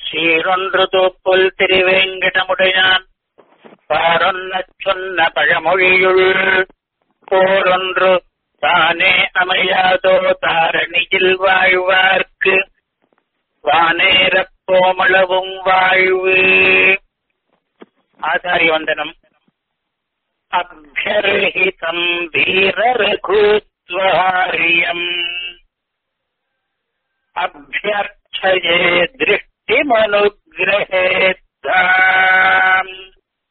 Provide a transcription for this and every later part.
சீரொன்று தூப்புல் திருவேங்கடமுடையான் பாரொன்னச் சொன்ன பழமொழியுள் போரொன்று தானே அமையாதோ தாரணியில் வாழ்வார்க்கு வானேரப் போமளவும் வாழ்வு ஆச்சாரிய வந்தனம் அபியர்ஹிதம் வீரரகுத்வாரியம் அபியர்ச்சயே திருஷ்டிமனுகிரகேத்தாம்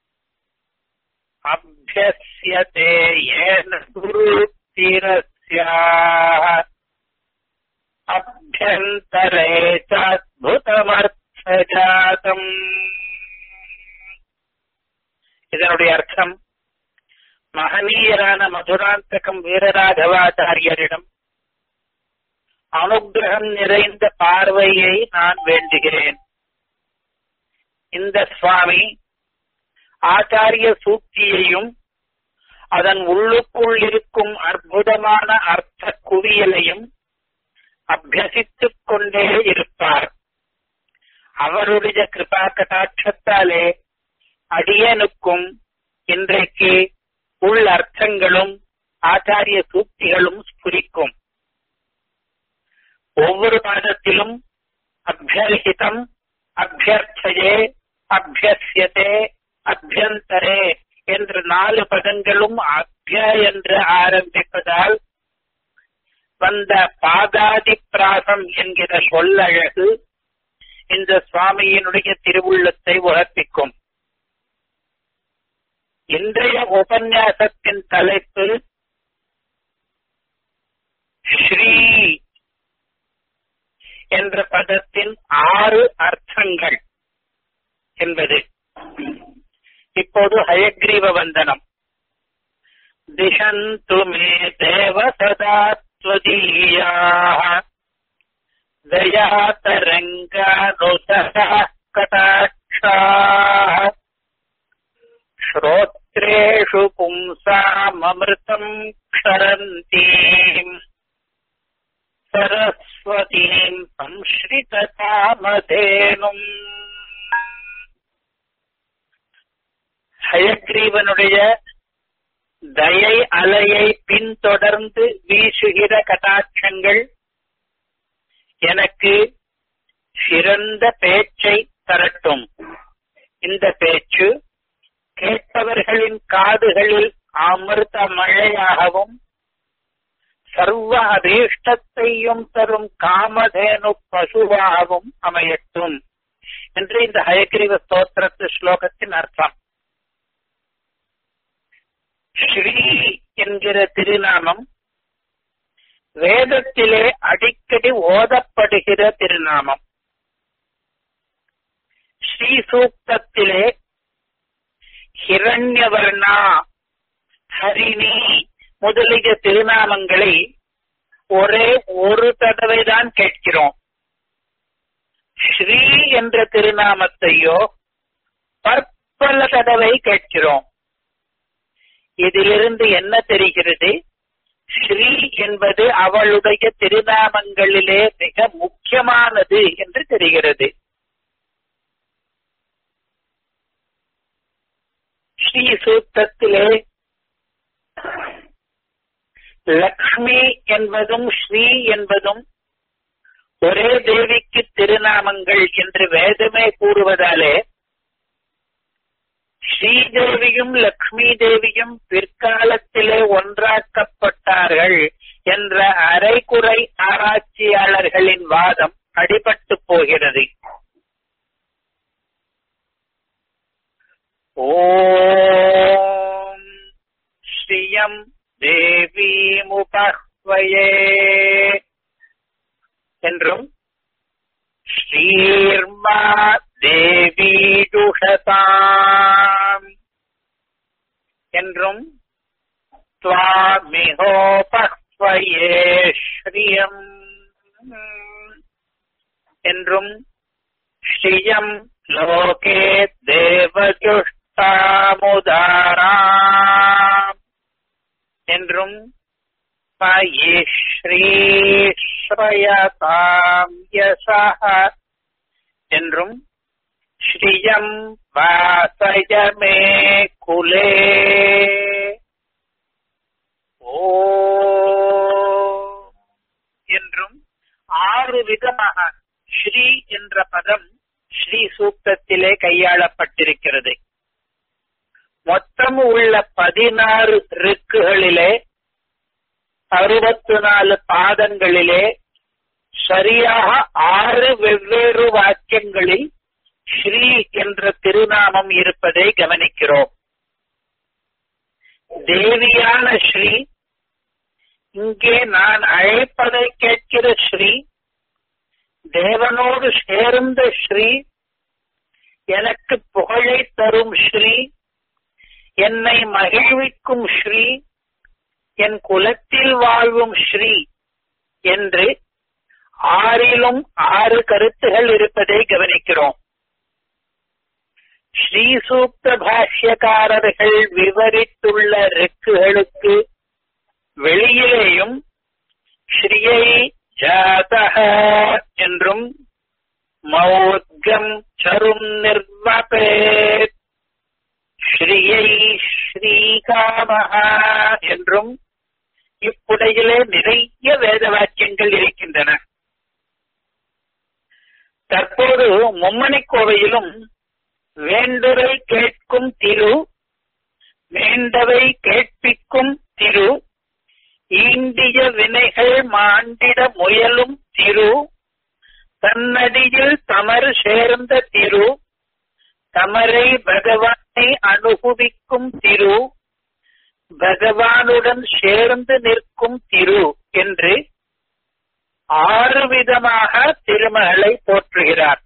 அபியஸ்யதே ஏன குருத்திரஸ்யாः அபியந்தரே சாத்புதமர்த்தஜாதம் இதனுடைய அர்த்தம் மகனீயரான மதுராந்தகம் வீரராகவாச்சாரியரிடம் அனுகிரகம் நிறைந்த பார்வையை நான் வேண்டுகிறேன் இந்த சுவாமி ஆச்சாரிய சூக்தியையும் அதன் உள்ளுக்குள் இருக்கும் அற்புதமான அர்த்த குவியலையும் அபியசித்துக் கொண்டே இருப்பார் அவருடைய கிருபா கட்டாட்சத்தாலே அடியனுக்கும் இன்றைக்கு உள் அர்த்தங்களும் ஆச்சாரிய சூக்திகளும் ஸ்புரிக்கும் ஒவ்வொரு பாதத்திலும் அபியர்ஹிதம் அபியர்ச்சயே அபியசியதே அபியந்தரே என்று நாலு பதங்களும் அபிய என்று ஆரம்பிப்பதால் வந்த பாதாதி பிராசம் என்கிற சொல்லழகு இந்த சுவாமியினுடைய திருவுள்ளத்தை உணர்ப்பிக்கும் இன்றைய உபன்யாசத்தின் தலைப்பு ஸ்ரீ என்ற பதத்தின் ஆறு அர்த்தங்கள் என்பது இப்போது ஹயக்ரீவ வந்தனம் திசந்து மே தேவ சதா त्वदीयाः दयातरङ्गानुसः कटाक्षाः श्रोत्रेषु पुंसाममृतम् क्षरन्तीम् सरस्वतीम् संश्रितकामधेनुम् ஹயக்ரீவனுடைய தயை அலையை பின்தொடர்ந்து வீசுகிற கட்டாட்சங்கள் எனக்கு சிறந்த பேச்சை தரட்டும் இந்த பேச்சு கேட்பவர்களின் காதுகளில் அமிர்த மழையாகவும் சர்வ அதீஷ்டத்தையும் தரும் காமதேனு பசுவாகவும் அமையட்டும் என்று இந்த ஹயக்ரீவ ஸ்தோத்திரத்து ஸ்லோகத்தின் அர்த்தம் ஸ்ரீ என்கிற திருநாமம் வேதத்திலே அடிக்கடி ஓதப்படுகிற திருநாமம் ஸ்ரீ சூக்தத்திலே ஹிரண்யவர்ணா ஹரிணி முதலிய திருநாமங்களை ஒரே ஒரு தடவை தான் கேட்கிறோம் ஸ்ரீ என்ற திருநாமத்தையோ பற்பல தடவை கேட்கிறோம் இதிலிருந்து என்ன தெரிகிறது ஸ்ரீ என்பது அவளுடைய திருநாமங்களிலே மிக முக்கியமானது என்று தெரிகிறது ஸ்ரீ சூத்தத்திலே லக்ஷ்மி என்பதும் ஸ்ரீ என்பதும் ஒரே தேவிக்கு திருநாமங்கள் என்று வேதமே கூறுவதாலே ஸ்ரீதேவியும் லக்ஷ்மி தேவியும் பிற்காலத்திலே ஒன்றாக்கப்பட்டார்கள் என்ற அரைகுறை ஆராய்ச்சியாளர்களின் வாதம் அடிபட்டு போகிறது ஓம் ஸ்ரீயம் தேவீமுபஹ்வயே என்றும் ஸ்ரீர்மா தேவீடுஷதாம் என்றும் துவாமிகோபஹ்வயே ஸ்ரீயம் என்றும் ஸ்ரீயம் லோகே தேவஜுஷ்டாமுதாராம் என்றும் ஸ்ரீஸ்ரயதாம் யசः என்றும் ஸ்ரீயம் வாசய மே குலே ஓ என்றும் ஆறு விதமாக ஸ்ரீ என்ற பதம் ஸ்ரீ சூக்தத்திலே கையாளப்பட்டிருக்கிறது மொத்தம் உள்ள பதினாறு ரிக்குகளிலே அறுபத்து நாலு பாதங்களிலே சரியாக ஆறு வெவ்வேறு வாக்கியங்களில் ஸ்ரீ என்ற திருநாமம் இருப்பதை கவனிக்கிறோம் தேவியான ஸ்ரீ இங்கே நான் அழைப்பதை கேட்கிற ஸ்ரீ தேவனோடு சேர்ந்த ஸ்ரீ எனக்கு புகழை தரும் ஸ்ரீ என்னை மகிழ்விக்கும் ஸ்ரீ என் குலத்தில் வாழும் ஸ்ரீ என்று ஆறிலும் ஆறு கருத்துகள் இருப்பதை கவனிக்கிறோம் ஸ்ரீ சூக்த பாஷ்யக்காரர்கள் விவரித்துள்ள ரிக்குகளுக்கு வெளியிலேயும் ஸ்ரீயை ஜாதக என்றும் மௌத்கம் சரும் நிர்வபேத் ஸ்ரீயை ஸ்ரீகாமஹா என்றும் இப்புடையிலே நிறைய வேத வாக்கியங்கள் இருக்கின்றன தற்போது மும்மணி கோவையிலும் வேண்டுரை கேட்கும் திரு வேண்டவை கேட்பிக்கும் திரு ஈண்டிய வினைகள் மாண்டிட முயலும் திரு தன்னடியில் தமறு சேர்ந்த திரு தமரை பகவானை அனுபவிக்கும் திரு பகவானுடன் சேர்ந்து நிற்கும் திரு என்று ஆறு விதமாக திருமகளை போற்றுகிறார்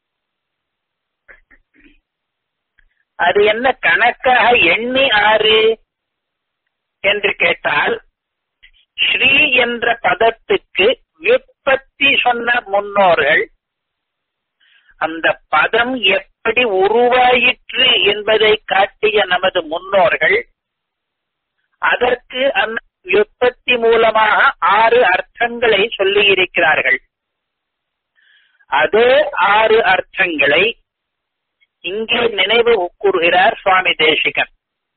அது என்ன கணக்காக எண்ணி ஆறு என்று கேட்டால் ஸ்ரீ என்ற பதத்துக்கு விற்பத்தி சொன்ன முன்னோர்கள் அந்த பதம் எப்படி உருவாயிற்று என்பதை காட்டிய நமது முன்னோர்கள் அதற்கு அந்த விற்பத்தி மூலமாக ஆறு அர்த்தங்களை சொல்லி இருக்கிறார்கள் அதே ஆறு அர்த்தங்களை இங்கே நினைவு கூறுகிறார் சுவாமி தேசிகன்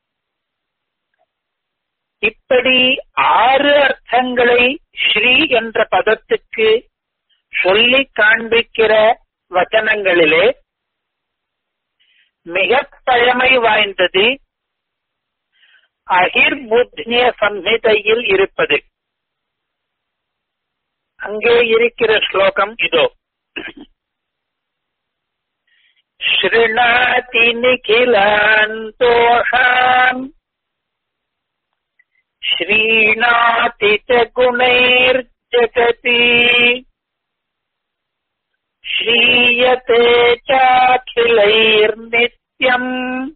இப்படி ஆறு அர்த்தங்களை ஸ்ரீ என்ற பதத்துக்கு சொல்லி காண்பிக்கிற வச்சனங்களிலே மிக பழமை வாய்ந்தது அகிர்புத்னிய சம்ஹிதையில் இருப்பது அங்கே இருக்கிற ஸ்லோகம் இதோ शृणाति निखिलान् दोषान् श्रीणाति च गुणैर्जगति श्रीयते चाखिलैर्नित्यम्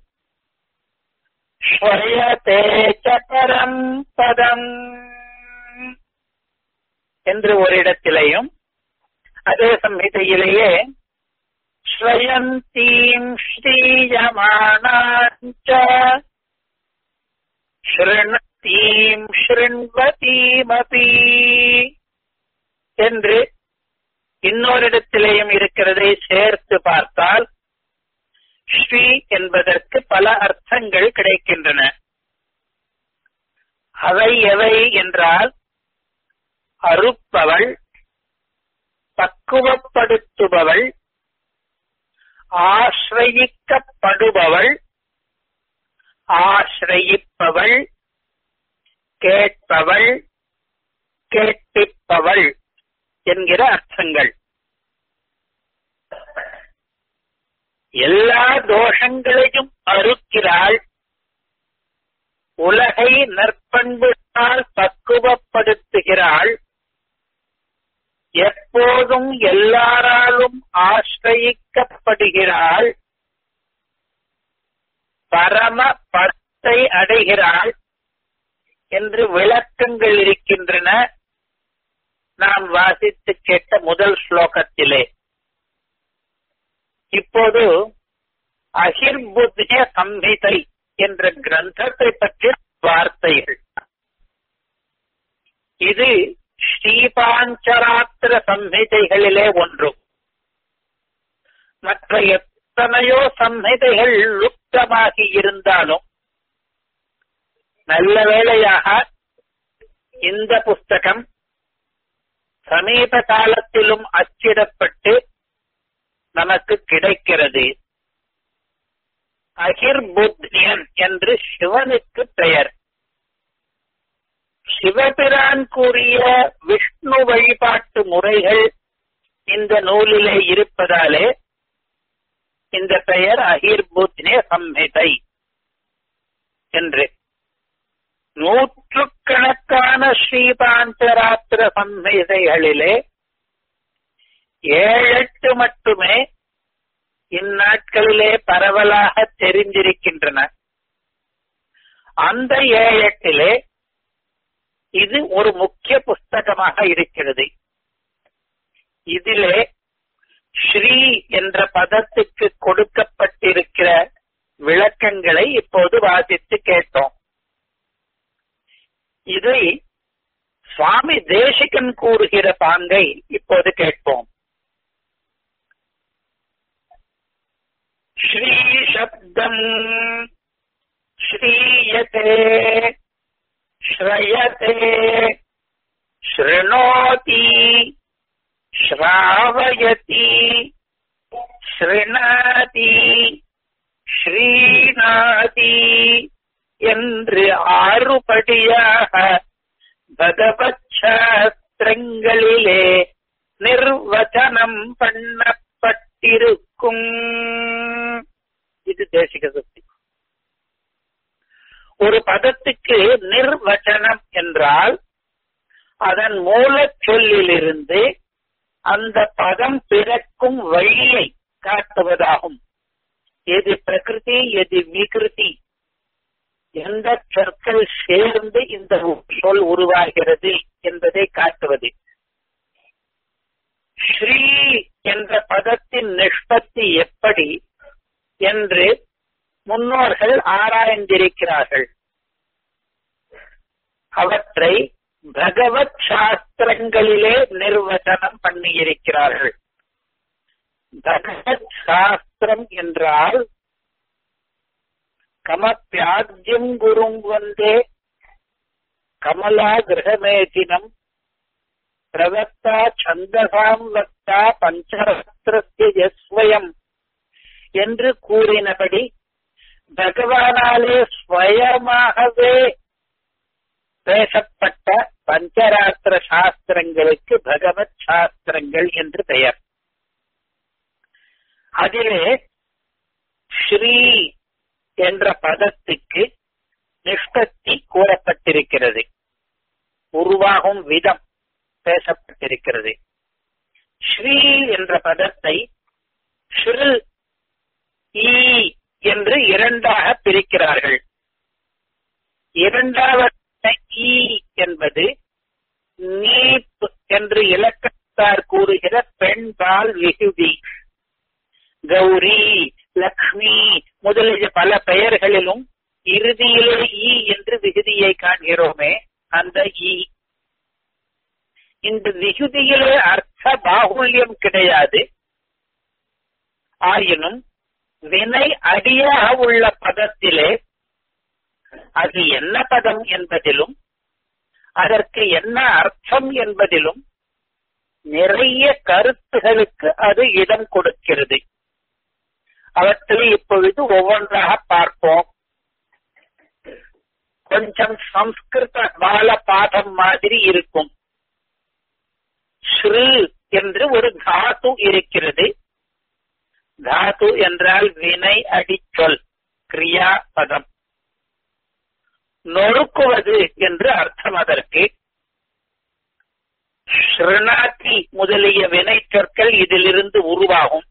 ஸ்வயதே சகரம் பதம் என்று ஒரு இடத்திலேயும் அதே சம்ஹிதையிலேயே ஸ்வயந்தீம் ஸ்ரீயமானாஞ்ச ஸ்ருணத்தீம் ஸ்ருண்வதீமபி என்று இன்னொரு இடத்திலேயும் இருக்கிறதை சேர்த்து பார்த்தால் ஸ்ரீ என்பதற்கு பல அர்த்தங்கள் கிடைக்கின்றன அவை எவை என்றால் அறுப்பவள் பக்குவப்படுத்துபவள் ஆசிரயிக்கப்படுபவள் ஆசிரயிப்பவள் கேட்பவள் கேட்பிப்பவள் என்கிற அர்த்தங்கள் எல்லா தோஷங்களையும் அறுக்கிறாள் உலகை நற்பண்பினால் பக்குவப்படுத்துகிறாள் எப்போதும் எல்லாராலும் ஆசிரயிக்கப்படுகிறாள் பரம படத்தை அடைகிறாள் என்று விளக்கங்கள் இருக்கின்றன நாம் வாசித்து கேட்ட முதல் ஸ்லோகத்திலே இப்போது அகிர்புத்திய சம்ஹிதை என்ற கிரந்தத்தை பற்றிய வார்த்தைகள் இது ஸ்ரீபாஞ்சராத்திர சம்ஹிதைகளிலே ஒன்று மற்ற எத்தனையோ சம்ஹிதைகள் லுப்தமாகி இருந்தாலும் நல்ல வேளையாக இந்த புஸ்தகம் சமீப காலத்திலும் அச்சிடப்பட்டு நமக்கு கிடைக்கிறது அகிர்புத்யன் என்று சிவனுக்கு பெயர் சிவபிரான் கூறிய விஷ்ணு வழிபாட்டு முறைகள் இந்த நூலிலே இருப்பதாலே இந்த பெயர் அகிர்புத்னே சம்ஹிதை என்று நூற்றுக்கணக்கான ஸ்ரீபாந்தராத்திர சம்ஹிதைகளிலே ஏழெட்டு மட்டுமே இந்நாட்களிலே பரவலாக தெரிந்திருக்கின்றன அந்த ஏழெட்டிலே இது ஒரு முக்கிய புஸ்தகமாக இருக்கிறது இதிலே ஸ்ரீ என்ற பதத்துக்கு கொடுக்கப்பட்டிருக்கிற விளக்கங்களை இப்போது வாசித்து கேட்டோம் இதை சுவாமி தேசிகன் கூறுகிற பாங்கை இப்போது கேட்போம் ஸ்ரீ சப்தம் ஸ்ரீயதே श्रयते शृणोति श्रावयति शृणाति ஸ்ரீநாதி என்று ஆறுபடியாக பகவத் சாஸ்திரங்களிலே நிர்வச்சனம் பண்ணப்பட்டிருக்கும் இது தேசிக சக்தி ஒரு பதத்துக்கு நிர்வச்சனம் என்றால் அதன் மூல சொல்லிலிருந்து அந்த பதம் பிறக்கும் வழியை காட்டுவதாகும் எது பிரகிருதி எது விகிருதி எந்த சொற்கள் சேர்ந்து இந்த சொல் உருவாகிறது என்பதை காட்டுவது ஸ்ரீ என்ற பதத்தின் நிஷ்பத்தி எப்படி என்று முன்னோர்கள் ஆராய்ந்திருக்கிறார்கள் அவற்றை பகவத் சாஸ்திரங்களிலே நிர்வச்சனம் பண்ணியிருக்கிறார்கள் பகவத் சாஸ்திரம் என்றால் கமப்பியாஜ்யம் குரும் வந்தே கமலா கிரகமேதினம் பிரவக்தா சந்தசாம் வக்தா பஞ்சரத்ரஸ்ய யஸ்வயம் என்று கூறினபடி பகவானாலே ஸ்வயமாகவே பேசப்பட்ட பஞ்சராத்திர சாஸ்திரங்களுக்கு பகவத் சாஸ்திரங்கள் என்று பெயர் அதிலே ஸ்ரீ என்ற பதத்துக்கு நிஷ்பத்தி கூறப்பட்டிருக்கிறது உருவாகும் விதம் பேசப்பட்டிருக்கிறது ஸ்ரீ என்ற பதத்தை ஸ்ரு ஈ என்று இரண்டாக பிரிக்கிறார்கள் இரண்டாவது ஈ என்பது நீப் என்று இலக்கத்தார் கூறுகிற பெண்பால் விகுதி கௌரி லக்ஷ்மி முதலிய பல பெயர்களிலும் இறுதியிலே ஈ என்று விகுதியை காண்கிறோமே அந்த ஈ இந்த விகுதியிலே அர்த்த பாகுல்யம் கிடையாது ஆயினும் வினை அடியாக உள்ள பதத்திலே அது என்ன பதம் என்பதிலும் அதற்கு என்ன அர்த்தம் என்பதிலும் நிறைய கருத்துகளுக்கு அது இடம் கொடுக்கிறது அவற்றை இப்பொழுது ஒவ்வொன்றாக பார்ப்போம் கொஞ்சம் சம்ஸ்கிருத பால பாடம் மாதிரி இருக்கும் ஸ்ரீ என்று ஒரு தாத்து இருக்கிறது தாத்து என்றால் வினை அடிச்சொல் கிரியா பதம் நொறுக்குவது என்று அர்த்தம் அதற்கு ஸ்ருணாதி முதலிய வினை சொற்கள் இதிலிருந்து உருவாகும்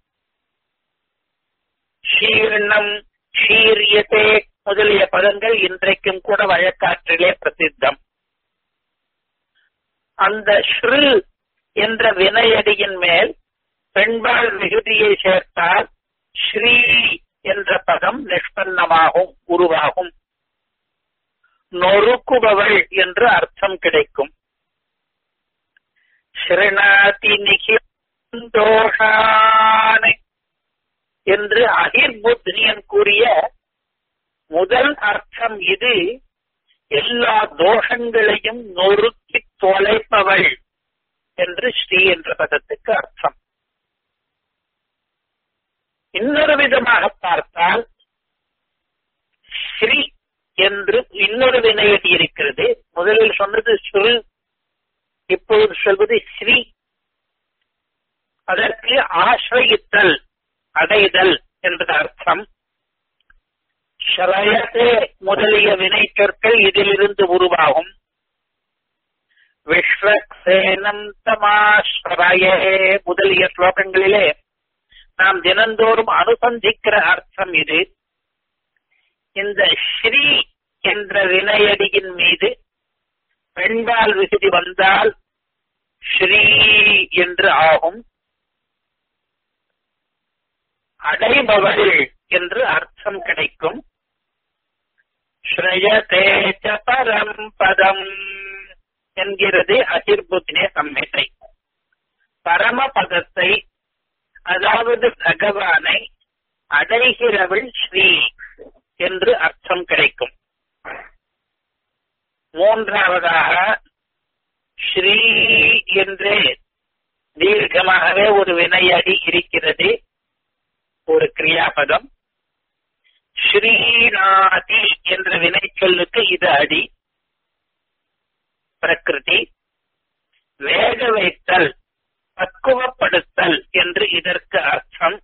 ஷீர்ணம் ஷீரியதே முதலிய பதங்கள் இன்றைக்கும் கூட வழக்காற்றிலே பிரசித்தம் அந்த ஸ்ரு என்ற வினையடியின் மேல் பெண்பால் மிகுதியை சேர்த்தால் ஸ்ரீ என்ற பதம் நிஷ்பன்னமாகும் உருவாகும் நொறுக்குபவள் என்று அர்த்தம் கிடைக்கும் ஸ்ரீநாதி நிகிந்தோஷானை என்று அகிர்புத்னியன் கூறிய முதல் அர்த்தம் இது எல்லா தோஷங்களையும் நொறுக்கி தொலைப்பவள் என்று ஸ்ரீ என்ற பதத்துக்கு அர்த்தம் இன்னொரு விதமாக பார்த்தால் ஸ்ரீ என்று இன்னொரு வினையடி இருக்கிறது முதலில் சொன்னது ஸ்ரு இப்பொழுது சொல்வது ஸ்ரீ அதற்கு ஆசிரயித்தல் அடைதல் என்ற அர்த்தம் ஸ்ரயத்தே முதலிய வினை சொற்கள் இதிலிருந்து உருவாகும் விஸ்வக்சேனம் தமாஸ்ரயே முதலிய ஸ்லோகங்களிலே நாம் தினந்தோறும் அனுசந்திக்கிற அர்த்தம் இது இந்த ஸ்ரீ என்ற வினையடியின் மீது பெண்பால் விகுதி வந்தால் ஸ்ரீ என்று ஆகும் அடைபவள் என்று அர்த்தம் கிடைக்கும் ஸ்ரயதேச்ச பரம் பதம் என்கிறது அகிர்புத்தினே சம்ஹிதை பரமபதத்தை அதாவது பகவானை அடைகிறவள் ஸ்ரீ என்று அர்த்தம் கிடைக்கும் மூன்றாவதாக ஸ்ரீ என்றே தீர்க்கமாகவே ஒரு வினையடி இருக்கிறது ஒரு கிரியாபதம் ஸ்ரீநாதி என்ற வினை சொல்லுக்கு இது அடி பிரகிருதி வேக வைத்தல் பக்குவப்படுத்தல் என்று இதற்கு அர்த்தம்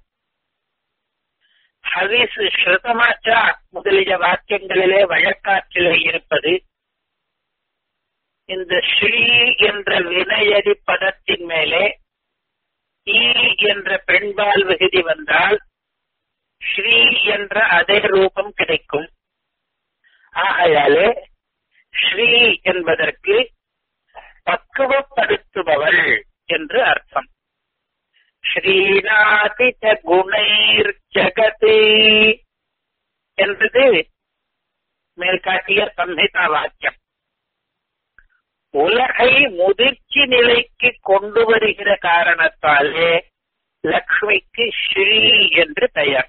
ஹவிஸ் ஸ்ருதமாச்சா முதலிய வாக்கியங்களிலே வழக்காற்றிலே இருப்பது இந்த ஸ்ரீ என்ற வினையடி பதத்தின் மேலே ஈ என்ற பெண்பால் விகுதி வந்தால் ஸ்ரீ என்ற அதே ரூபம் கிடைக்கும் ஆகையாலே ஸ்ரீ என்பதற்கு பக்குவப்படுத்துபவள் என்று அர்த்தம் ஸ்ரீநாதி குணைர் ஜகதி என்பது மேற்காட்டிய சம்ஹிதா வாக்கியம் உலகை முதிர்ச்சி நிலைக்கு கொண்டு வருகிற காரணத்தாலே லக்ஷ்மிக்கு ஸ்ரீ என்று பெயர்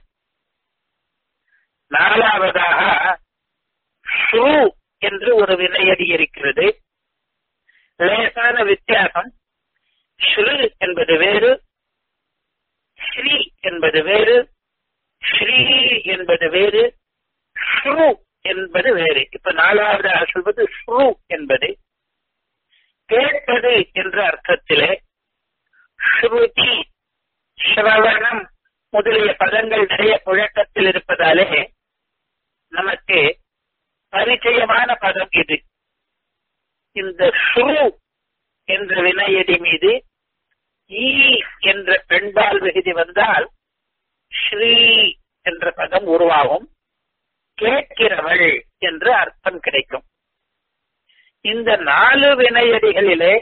நாலாவதாக ஸ்ரூ என்று ஒரு வினையடி இருக்கிறது லேசான வித்தியாசம் ஸ்ரு என்பது வேறு ஸ்ரீ என்பது வேறு ஸ்ரீ என்பது வேறு ஸ்ரு என்பது வேறு இப்ப நாலாவதாக சொல்வது ஸ்ரு என்பது கேட்பது என்ற அர்த்தத்திலே ஸ்ருதி ஸ்ரவணம் முதலிய பதங்கள் நிறைய புழக்கத்தில் இருப்பதாலே நமக்கு பரிச்சயமான பதம் இது இந்த ஸ்ரு என்ற வினையடி மீது ஈ என்ற பெண்பால் விகுதி வந்தால் ஸ்ரீ என்ற பதம் உருவாகும் கேட்கிறவள் என்று அர்த்தம் கிடைக்கும் இந்த நாலு வினையடிகளிலே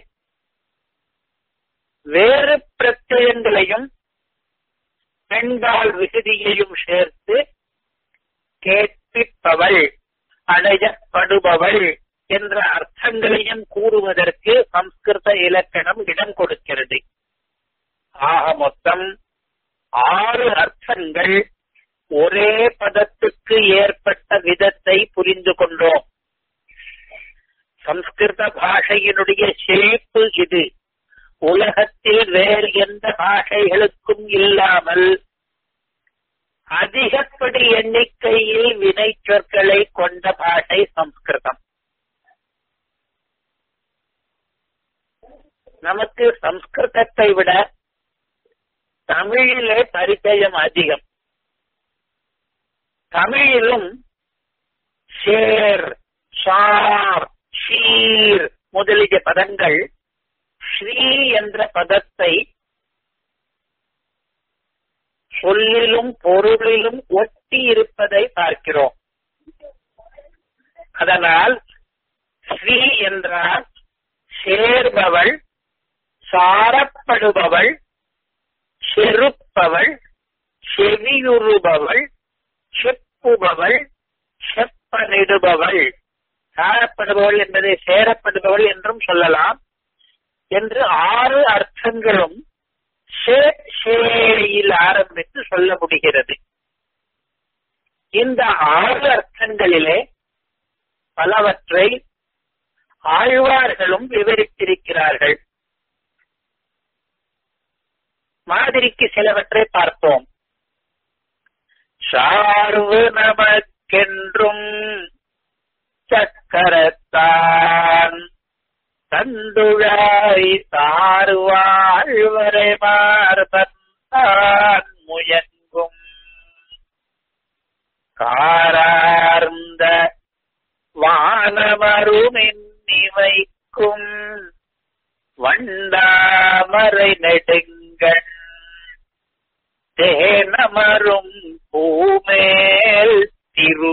வேறு பிரத்யங்களையும் பெண்பால் விகுதியையும் சேர்த்து கேட்பிப்பவள் அடையப்படுபவள் என்ற அர்த்தங்களையும் கூறுவதற்கு சம்ஸ்கிருத இலக்கணம் இடம் கொடுக்கிறது ஆக மொத்தம் ஆறு அர்த்தங்கள் ஒரே பதத்துக்கு ஏற்பட்ட விதத்தை புரிந்து கொண்டோம் சம்ஸ்கிருத பாஷையினுடைய ஷேப்பு இது உலகத்தில் வேறு எந்த பாஷைகளுக்கும் இல்லாமல் அதிகப்படி எண்ணிக்கையில் வினை சொற்களை கொண்ட பாஷை சம்ஸ்கிருதம் நமக்கு சம்ஸ்கிருதத்தை விட தமிழிலே பரிச்சயம் அதிகம் தமிழிலும் ஷேர் ஷார் ஷீர் முதலிய பதங்கள் ஸ்ரீ என்ற பதத்தை சொல்லிலும் பொருளிலும் ஒட்டி இருப்பதை பார்க்கிறோம் அதனால் ஸ்ரீ என்றால் சேர்பவள் சாரப்படுபவள் செருப்பவள் செவியுறுபவள் செப்புபவள் செப்பனிடுபவள் சாரப்படுபவள் என்பதை சேரப்படுபவள் என்றும் சொல்லலாம் என்று ஆறு அர்த்தங்களும் ஷேயில் ஆரம்பித்து சொல்ல முடிகிறது இந்த ஆறு அர்த்தங்களிலே பலவற்றை ஆழ்வார்களும் விவரித்திருக்கிறார்கள் மாதிரிக்கு சிலவற்றை பார்ப்போம் சார்வு நமக்கென்றும் சக்கரத்தான் தந்துழாய் தாறுவாழ்வரை மார்பத்தான் முயங்கும் காரார்ந்த வானமருமின்னி வைக்கும் வண்டாமரை நெடுங்கண் தேனமரும் பூமேல் திரு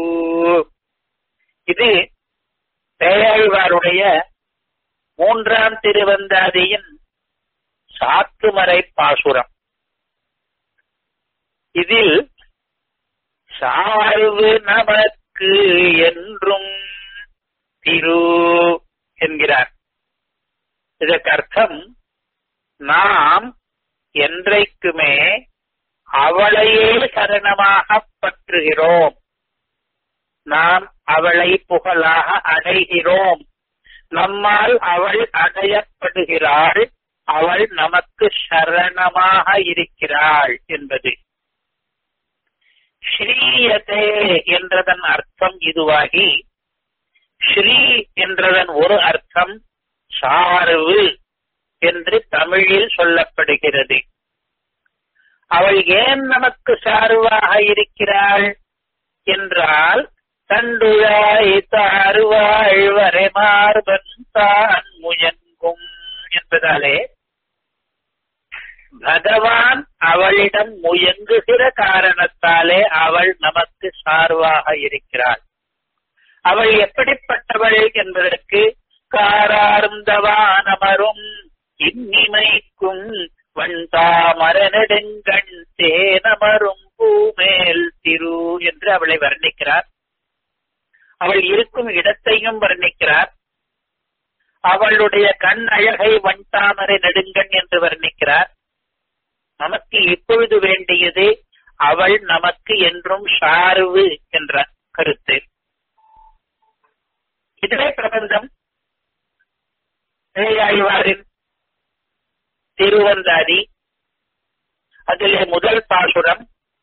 இது பேயாழ்வாருடைய மூன்றாம் திருவந்தாதியின் சாத்துமறை பாசுரம் இதில் சார்பு நமக்கு என்றும் திரு என்கிறார் இதற்கு அர்த்தம் நாம் என்றைக்குமே அவளையே சரணமாக பற்றுகிறோம் நாம் அவளை புகழாக அடைகிறோம் நம்மால் அவள் அடையப்படுகிறாள் அவள் நமக்கு சரணமாக இருக்கிறாள் என்பது ஸ்ரீயதே என்றதன் அர்த்தம் இதுவாகி ஸ்ரீ என்றதன் ஒரு அர்த்தம் சார்பு என்று தமிழில் சொல்லப்படுகிறது அவள் ஏன் நமக்கு சார்பாக இருக்கிறாள் என்றால் தண்டுழாய் தாறுவாழ் வரைமார்பன் தான் முயங்கும் என்பதாலே பகவான் அவளிடம் முயங்குகிற காரணத்தாலே அவள் நமக்கு சார்பாக இருக்கிறாள் அவள் எப்படிப்பட்டவள் என்பதற்கு காரார்ந்தவானமரும் இன்னிமைக்கும் வண்டாமர நெடுங்கண் தேனமரும் பூமேல் திரு என்று அவளை வர்ணிக்கிறார் அவள் இருக்கும் இடத்தையும் வர்ணிக்கிறார் அவளுடைய கண் அழகை வண்டாமரை நெடுங்கண் என்று வர்ணிக்கிறார் நமக்கு இப்பொழுது வேண்டியது அவள் நமக்கு என்றும் சார்பு என்ற கருத்து இதுவே பிரபந்தம் ஆழ்வாரின் திருவந்தாதி அதிலே முதல் பாசுரம்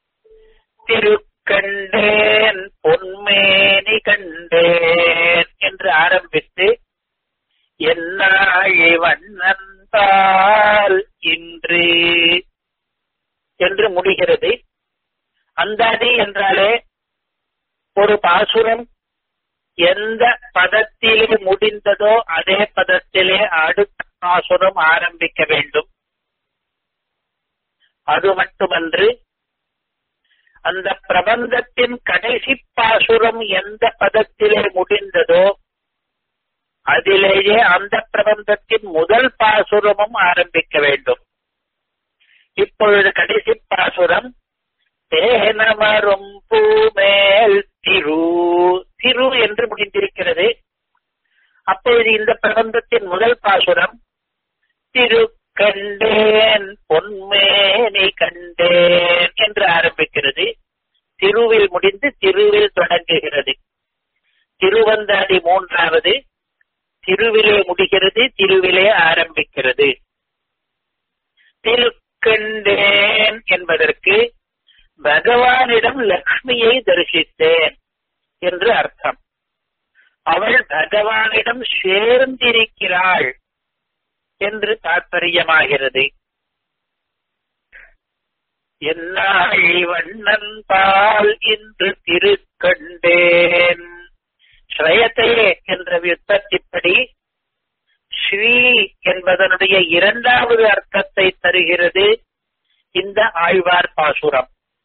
திருக்கண்டேன் பொன்மேனி கண்டேன் என்று ஆரம்பித்து என்னாழி வண்ணந்தால் இன்று என்று முடிகிறது அந்தாதி என்றாலே ஒரு பாசுரம் எந்த பதத்திலே முடிந்ததோ அதே பதத்திலே அடுத்த பாசுரம் ஆரம்பிக்க வேண்டும் அது மட்டுமன்று அந்த பிரபந்தத்தின் கடைசி பாசுரம் எந்த பதத்திலே முடிந்ததோ அதிலேயே அந்த பிரபந்தத்தின் முதல் பாசுரமும் ஆரம்பிக்க வேண்டும் இப்பொழுது கடைசி பாசுரம் தேனமரும் பூமேல் திரு திரு என்று முடிந்திருக்கிறது அப்பொழுது இந்த பிரபந்தத்தின் முதல் பாசுரம் திரு கண்டேன் பொன்மேனி கண்டேன் என்று ஆரம்பிக்கிறது திருவில் முடிந்து திருவில் தொடங்குகிறது திருவந்தாதி மூன்றாவது திருவிலே முடிகிறது திருவிலே ஆரம்பிக்கிறது திருக்கண்டேன் என்பதற்கு பகவானிடம் லக்ஷ்மியை தரிசித்தேன் என்று அர்த்தம் அவள் பகவானிடம் சேர்ந்திருக்கிறாள் என்று தாற்பயமாகிறது என்னாழி வண்ணன் பால் இன்று திருக்கண்டேன் ஸ்ரயத்தையே என்ற வியுத்தத்திப்படி ஸ்ரீ என்பதனுடைய இரண்டாவது அர்த்தத்தை தருகிறது இந்த ஆழ்வார் பாசுரம்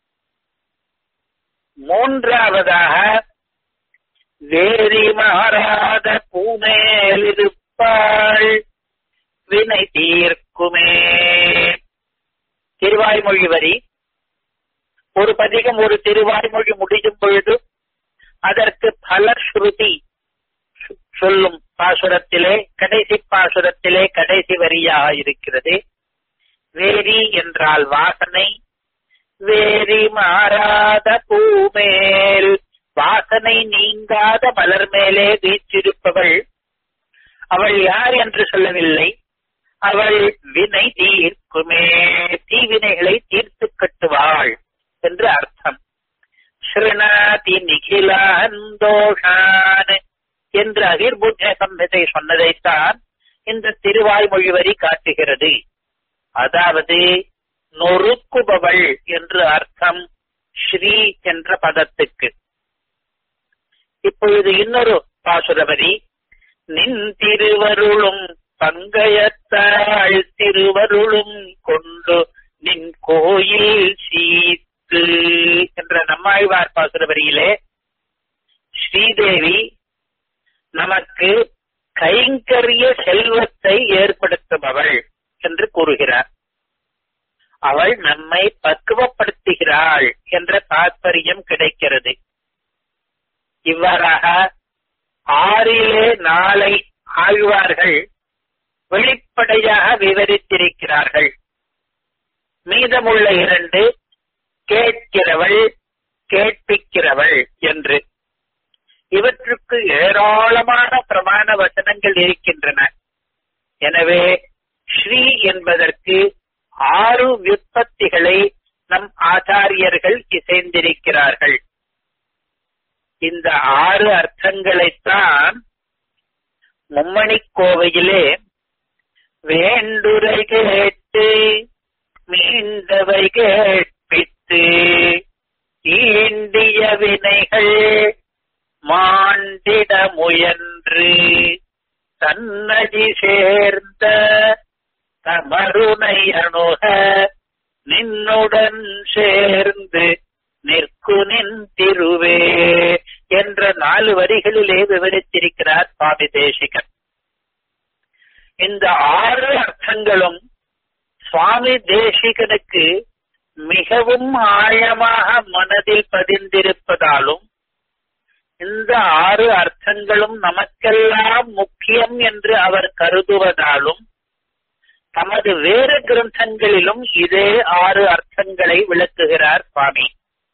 மூன்றாவதாக வேரி மாறாத பூமேலிருப்பாள் வினை தீர்க்குமே திருவாய்மொழி வரி ஒரு பதிகம் ஒரு திருவாய்மொழி முடியும் பொழுது அதற்கு பலஸ்ருதி சொல்லும் பாசுரத்திலே கடைசி பாசுரத்திலே கடைசி வரியாக இருக்கிறது வேரி என்றால் வாசனை வேரி மாறாத பூமேல் வாசனை நீங்காத மலர் மேலே வீற்றிருப்பவள் அவள் யார் என்று சொல்லவில்லை அவள் வினை தீர்க்குமே தீவினைகளை தீர்த்து கட்டுவாள் என்று அர்த்தம் ஸ்ருணாதி நிகிலான் தோஷான் என்று அகிர்புஜ சம்ஹிதை சொன்னதைத்தான் இந்த திருவாய்மொழி வரி காட்டுகிறது அதாவது நொறுக்குபவள் என்று அர்த்தம் ஸ்ரீ என்ற பதத்துக்கு இப்பொழுது இன்னொரு பாசுரவரி நின் திருவருளும் பங்கயத்தாள் திருவருளும் கொண்டு நின் கோயில் சீத்து என்ற நம்மாழ்வார் பாசுரவரியிலே ஸ்ரீதேவி நமக்கு கைங்கரிய செல்வத்தை ஏற்படுத்துபவள் என்று கூறுகிறார் அவள் நம்மை பக்குவப்படுத்துகிறாள் என்ற தாற்பயம் கிடைக்கிறது இவ்வாறாக ஆறிலே நாளை ஆழ்வார்கள் வெளிப்படையாக விவரித்திருக்கிறார்கள் மீதமுள்ள இரண்டு கேட்கிறவள் கேட்பிக்கிறவள் என்று இவற்றுக்கு ஏராளமான பிரமாண வசனங்கள் இருக்கின்றன எனவே ஸ்ரீ என்பதற்கு ஆறு விற்பத்திகளை நம் ஆச்சாரியர்கள் இசைந்திருக்கிறார்கள் இந்த ஆறு அர்த்தங்களைத்தான் மும்மணி கோவையிலே வேண்டுரை கேட்டு மீண்டவை கேட்பித்து ஈண்டிய வினைகள் மாண்டிட முயன்று தன்னதி சேர்ந்த தமருனை அணுக நின்னுடன் சேர்ந்து நிற்கு நின் திருவே என்ற நாலு வரிகளிலே விவரித்திருக்கிறார் சுவாமி தேசிகன் இந்த ஆறு அர்த்தங்களும் சுவாமி தேசிகனுக்கு மிகவும் ஆழமாக மனதில் பதிந்திருப்பதாலும் இந்த ஆறு அர்த்தங்களும் நமக்கெல்லாம் முக்கியம் என்று அவர் கருதுவதாலும் தமது வேறு கிரந்தங்களிலும் இதே ஆறு அர்த்தங்களை விளக்குகிறார் சுவாமி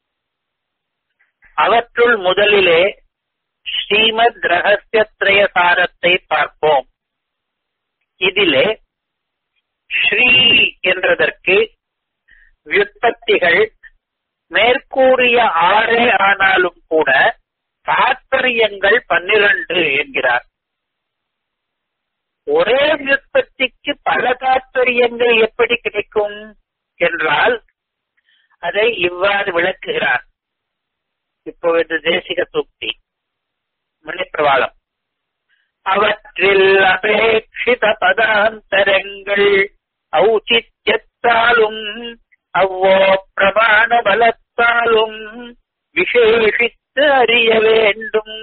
அவற்றுள் முதலிலே ஸ்ரீமத் ரகசியத்ரய சாரத்தை பார்ப்போம் இதிலே ஸ்ரீ என்றதற்கு வியுற்பத்திகள் மேற்கூறிய ஆறே ஆனாலும் கூட தாத்பரியங்கள் பன்னிரண்டு என்கிறார் ஒரே வியுற்பத்திக்கு பல தாத்பரியங்கள் எப்படி கிடைக்கும் என்றால் அதை இவ்வாறு விளக்குகிறார் இப்பொழுது தேசிக சூக்தி மணிப்பிரவாளம் அவற்றில் அபேட்சித பதாந்தரங்கள் ஔச்சித்யத்தாலும் அவ்வோ பிரமாண பலத்தாலும் விசேஷித்து அறிய வேண்டும்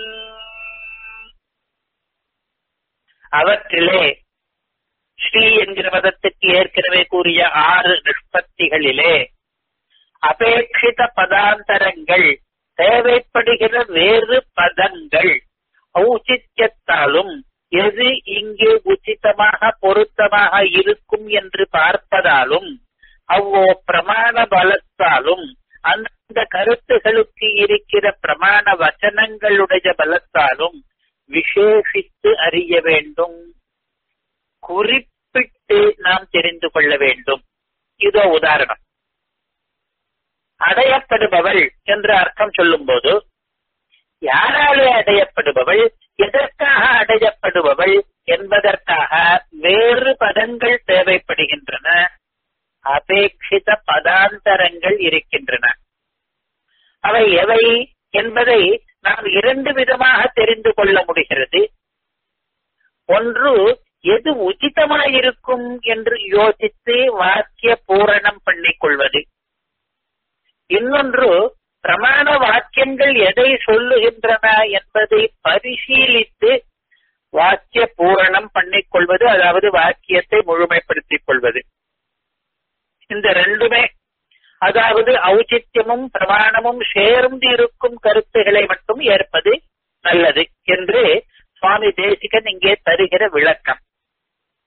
அவற்றிலே ஸ்ரீ என்கிற பதத்துக்கு ஏற்கனவே கூறிய ஆறு நிஷ்பத்திகளிலே அபேட்சித பதாந்தரங்கள் தேவைப்படுகிற வேறு பதங்கள் ஔச்சித்யத்தாலும் எது இங்கே உச்சிதமாக பொருத்தமாக இருக்கும் என்று பார்ப்பதாலும் அவ்வோ பிரமாண பலத்தாலும் அந்த கருத்துகளுக்கு இருக்கிற பிரமாண வச்சனங்களுடைய பலத்தாலும் விசேஷித்து அறிய வேண்டும் குறிப்பிட்டு நாம் தெரிந்து கொள்ள வேண்டும் இதோ உதாரணம் அடையப்படுபவள் என்று அர்த்தம் சொல்லும் போது யாராலே அடையப்படுபவள் எதற்காக அடையப்படுபவள் என்பதற்காக வேறு பதங்கள் தேவைப்படுகின்றன அபேட்சித பதாந்தரங்கள் இருக்கின்றன அவை எவை என்பதை நாம் இரண்டு விதமாக தெரிந்து கொள்ள முடிகிறது ஒன்று எது உச்சிதமாயிருக்கும் என்று யோசித்து வாக்கிய பூரணம் பண்ணிக் கொள்வது இன்னொன்று பிரமாண வாக்கியங்கள் எதை சொல்லுகின்றன என்பதை பரிசீலித்து வாக்கிய பூரணம் பண்ணிக் கொள்வது அதாவது வாக்கியத்தை முழுமைப்படுத்திக் கொள்வது இந்த ரெண்டுமே அதாவது ஔச்சித்யமும் பிரமாணமும் சேர்ந்து இருக்கும் கருத்துகளை மட்டும் ஏற்பது நல்லது என்று சுவாமி தேசிகன் இங்கே தருகிற விளக்கம்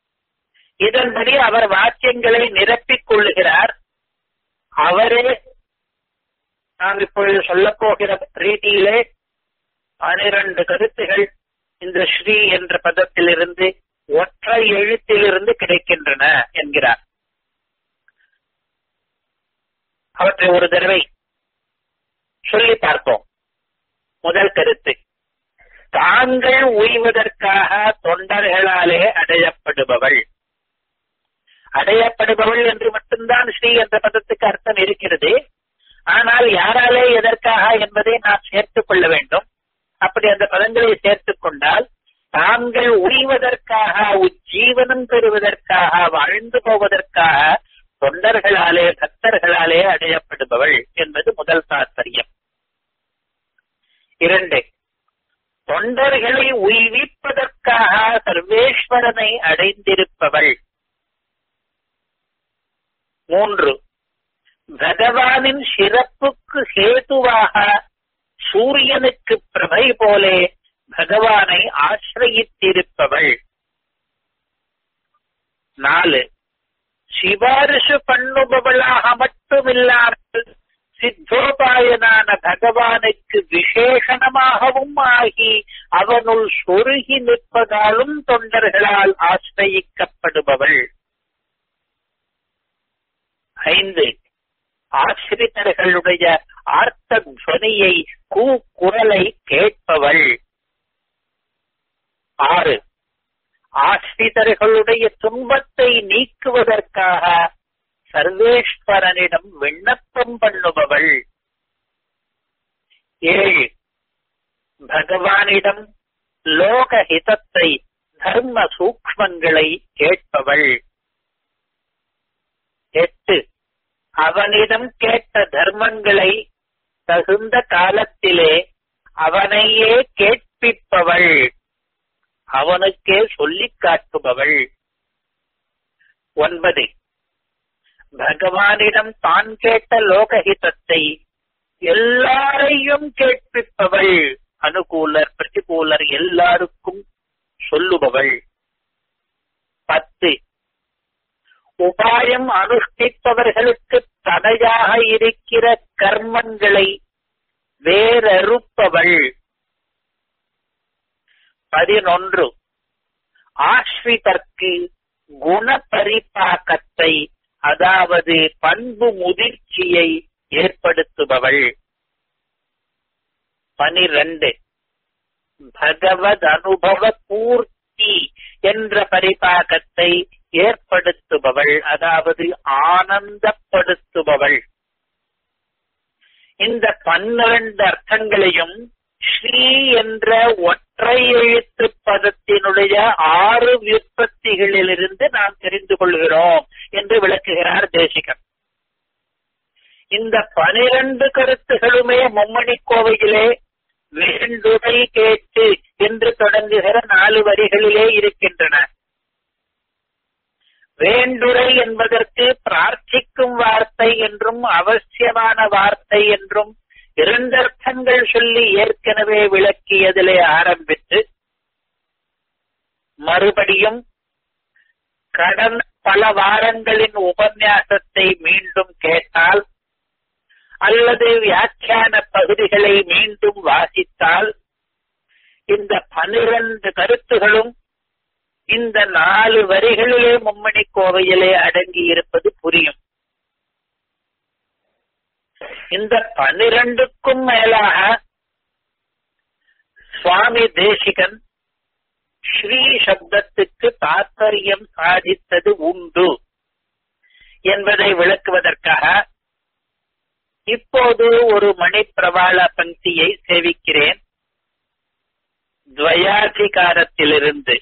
இதன்படி அவர் வாக்கியங்களை நிரப்பிக் கொள்ளுகிறார் அவரே நாம் இப்பொழுது சொல்லப் போகிற ரீதியிலே பனிரண்டு கருத்துகள் இந்த ஸ்ரீ என்ற பதத்திலிருந்து ஒற்றை எழுத்திலிருந்து கிடைக்கின்றன என்கிறார் அவற்றை ஒரு தடவை சொல்லி பார்ப்போம் முதல் கருத்து தாங்கள் உய்வதற்காக தொண்டர்களாலே அடையப்படுபவள் அடையப்படுபவள் என்று மட்டும்தான் ஸ்ரீ என்ற பதத்துக்கு அர்த்தம் இருக்கிறது ஆனால் யாராலே எதற்காக என்பதை நாம் சேர்த்துக் கொள்ள வேண்டும் அப்படி அந்த பதங்களை சேர்த்துக் கொண்டால் தாங்கள் உய்வதற்காக உஜ்ஜீவனம் பெறுவதற்காக வாழ்ந்து போவதற்காக தொண்டர்களாலே பக்தர்களாலே அடையப்படுபவள் என்பது முதல் தாற்பயம் இரண்டு தொண்டர்களை உய்விப்பதற்காக சர்வேஸ்வரனை அடைந்திருப்பவள் மூன்று பகவானின் சிறப்புக்கு ஹேதுவாக சூரியனுக்கு பிரபை போலே பகவானை ஆசிரயித்திருப்பவள் நாலு சிபாரிசு பண்ணுபவளாக மட்டுமில்லாமல் சித்தோபாயனான பகவானுக்கு விசேஷணமாகவும் ஆகி அவனுள் சொருகி நிற்பதாலும் தொண்டர்களால் ஆசிரயிக்கப்படுபவள் ஐந்து ஆசிரியர்களுடைய ஆர்த்த துவனியை கூ குரலை கேட்பவள் ஆறு ஆசிரியர்களுடைய துன்பத்தை நீக்குவதற்காக சர்வேஸ்வரனிடம் விண்ணப்பம் பண்ணுபவள் ஏழு பகவானிடம் லோக ஹிதத்தை தர்ம சூக்மங்களை கேட்பவள் எட்டு அவனிடம் கேட்ட தர்மங்களை தகுந்த காலத்திலே அவனையே கேட்பிப்பவள் அவனுக்கே சொல்லிக் காட்டுபவள் ஒன்பது பகவானிடம் தான் கேட்ட லோகஹிதத்தை எல்லாரையும் கேட்பிப்பவள் அனுகூலர் பிரதிகூலர் எல்லாருக்கும் சொல்லுபவள் பத்து உபாயம் அனுஷ்டிப்பவர்களுக்கு தடையாக இருக்கிற கர்மங்களை வேறறுப்பவள் பதினொன்று ஆஸ்ரிதற்கு குண பரிபாக்கத்தை அதாவது பண்பு முதிர்ச்சியை ஏற்படுத்துபவள் பனிரெண்டு பகவத் அனுபவ பூர்த்தி என்ற பரிபாகத்தை ஏற்படுத்துபவள் அதாவது ஆனந்தப்படுத்துபவள் இந்த பன்னிரண்டு அர்த்தங்களையும் ஸ்ரீ என்ற ஒற்றை எழுத்து பதத்தினுடைய ஆறு விற்பத்திகளிலிருந்து நாம் தெரிந்து கொள்கிறோம் என்று விளக்குகிறார் தேசிகன் இந்த பனிரண்டு கருத்துகளுமே மும்மணி கோவையிலே வேண்டுதை கேட்டு என்று தொடங்குகிற நாலு வரிகளிலே இருக்கின்றன வேண்டுரை என்பதற்கு பிரார்த்திக்கும் வார்த்தை என்றும் அவசியமான வார்த்தை என்றும் இரண்டர்த்தங்கள் சொல்லி ஏற்கனவே விளக்கியதிலே ஆரம்பித்து மறுபடியும் கடந்த பல வாரங்களின் உபன்யாசத்தை மீண்டும் கேட்டால் அல்லது வியாக்கியான பகுதிகளை மீண்டும் வாசித்தால் இந்த பனிரண்டு கருத்துகளும் இந்த நாலு வரிகளிலே மும்மணி கோவையிலே அடங்கி இருப்பது புரியும் இந்த பனிரெண்டுக்கும் மேலாக சுவாமி தேசிகன் ஸ்ரீ சப்தத்துக்கு தாத்பரியம் சாதித்தது உண்டு என்பதை விளக்குவதற்காக இப்போது ஒரு மணிப்பிரவாள பங்கியை சேவிக்கிறேன் துவயாதிகாரத்திலிருந்து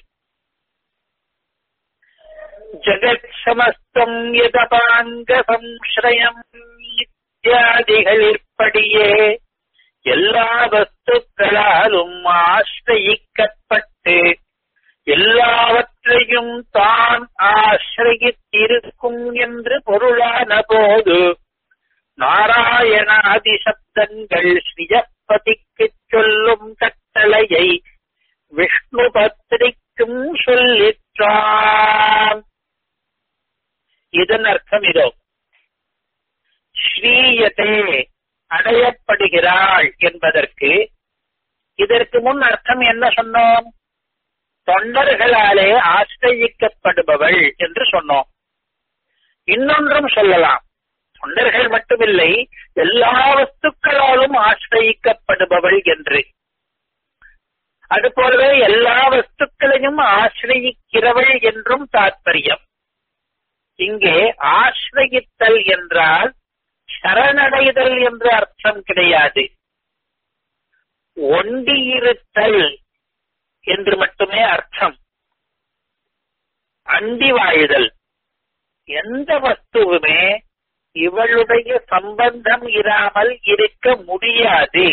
ஜகத்சமஸ்தம் யதபாங்க சம்ஸ்ரயம் இத்தியாதிகளிற்படியே எல்லா வஸ்துக்களாலும் ஆசிரயிக்கப்பட்டு எல்லாவற்றையும் தான் ஆசிரயித்திருக்கும் என்று பொருளான போது நாராயணாதி சப்தங்கள் ஸ்ரீயப்பதிக்கு சொல்லும் கட்டளையை விஷ்ணு பத்திரிக்கும் சொல்லிற்றான் இதன் அர்த்தம் இதோ ஸ்ரீயதே அடையப்படுகிறாள் என்பதற்கு இதற்கு முன் அர்த்தம் என்ன சொன்னோம் தொண்டர்களாலே ஆசிரயிக்கப்படுபவள் என்று சொன்னோம் இன்னொன்றும் சொல்லலாம் தொண்டர்கள் மட்டுமில்லை எல்லா வஸ்துக்களாலும் ஆசிரயிக்கப்படுபவள் என்று அதுபோலவே எல்லா வஸ்துக்களையும் ஆசிரயிக்கிறவள் என்றும் தாற்பயம் இங்கே ஆசிரயித்தல் என்றால் சரணடைதல் என்று அர்த்தம் கிடையாது ஒண்டியிருத்தல் என்று மட்டுமே அர்த்தம் அண்டி வாழுதல் எந்த வஸ்துவுமே இவளுடைய சம்பந்தம் இராமல் இருக்க முடியாது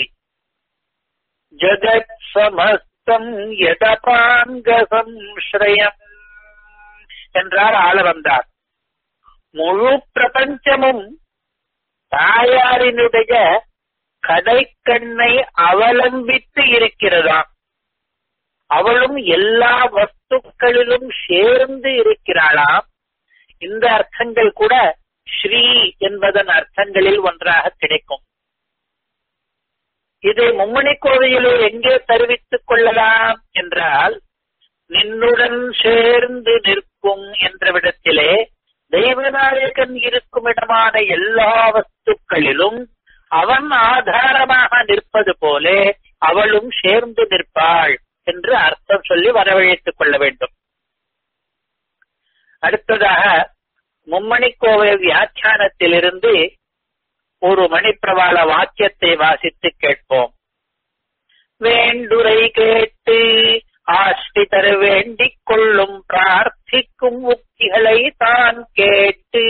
ஜகத் சமஸ்தம் யதபாங்கசம் ஸ்ரயம் என்றார் ஆள வந்தார் முழு பிரபஞ்சமும் தாயாரினுடைய கடைக்கண்ணை அவலம்பித்து இருக்கிறதாம் அவளும் எல்லா வஸ்துக்களிலும் சேர்ந்து இருக்கிறாளாம் இந்த அர்த்தங்கள் கூட ஸ்ரீ என்பதன் அர்த்தங்களில் ஒன்றாக கிடைக்கும் இதை மும்மணி கோவையிலே எங்கே தெரிவித்துக் கொள்ளலாம் என்றால் நின்னுடன் சேர்ந்து நிற்கும் என்ற விடத்திலே தெய்வநாயகன் இருக்கும் இடமான எல்லா வஸ்துக்களிலும் அவன் ஆதாரமாக நிற்பது போலே அவளும் சேர்ந்து நிற்பாள் என்று அர்த்தம் சொல்லி வரவழைத்துக் கொள்ள வேண்டும் அடுத்ததாக மும்மணிக்கோவை வியாக்கியானத்திலிருந்து ஒரு மணிப்பிரவாள வாக்கியத்தை வாசித்து கேட்போம் வேண்டுரை கேட்டு ஆஸ்ரிதர் வேண்டிக் கொள்ளும் பிரார்த்திக்கும் உக்திகளை தான் கேட்டு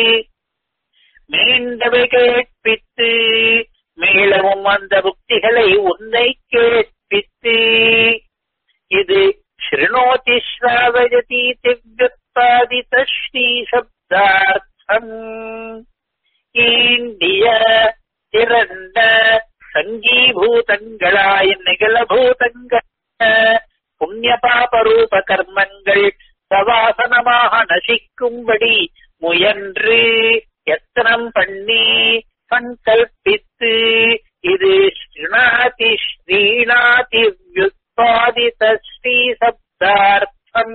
மீண்டவை கேட்பித்து மீளவும் அந்த புக்திகளை உன்னை கேட்பித்து இது ஸ்ருணோதி ஸ்ராவயதி திவ்யுத்பாதித ஸ்ரீ சப்தார்த்தம் ஈண்டிய திரண்ட சங்கீபூதங்களாய் நிகழபூதங்கள் புண்ணிய பாபரூப கர்மங்கள் சவாசனமாக நசிக்கும்படி முயன்று எத்தனம் பண்ணி சங்கல்பித்து இது ஸ்ரீநாதி ஸ்ரீநாதி வியுத்பாதித ஸ்ரீ சப்தார்த்தம்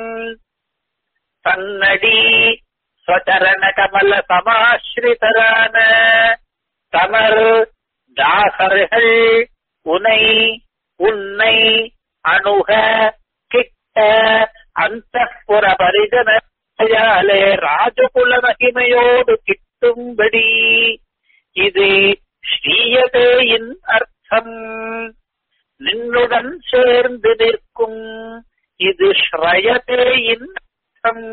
தன்னடி ஸ்வச்சரண கமல சமாஸ்ரிதரான தமர் தாசர்கள் உனை உன்னை அணுக கிட்ட அந்த புற பரிஜனாலே ராஜகுல மகிமையோடு கிட்டும்படி இது ஸ்ரீயதேயின் அர்த்தம் நின்னுடன் சேர்ந்து நிற்கும் இது ஸ்ரயதேயின் அர்த்தம்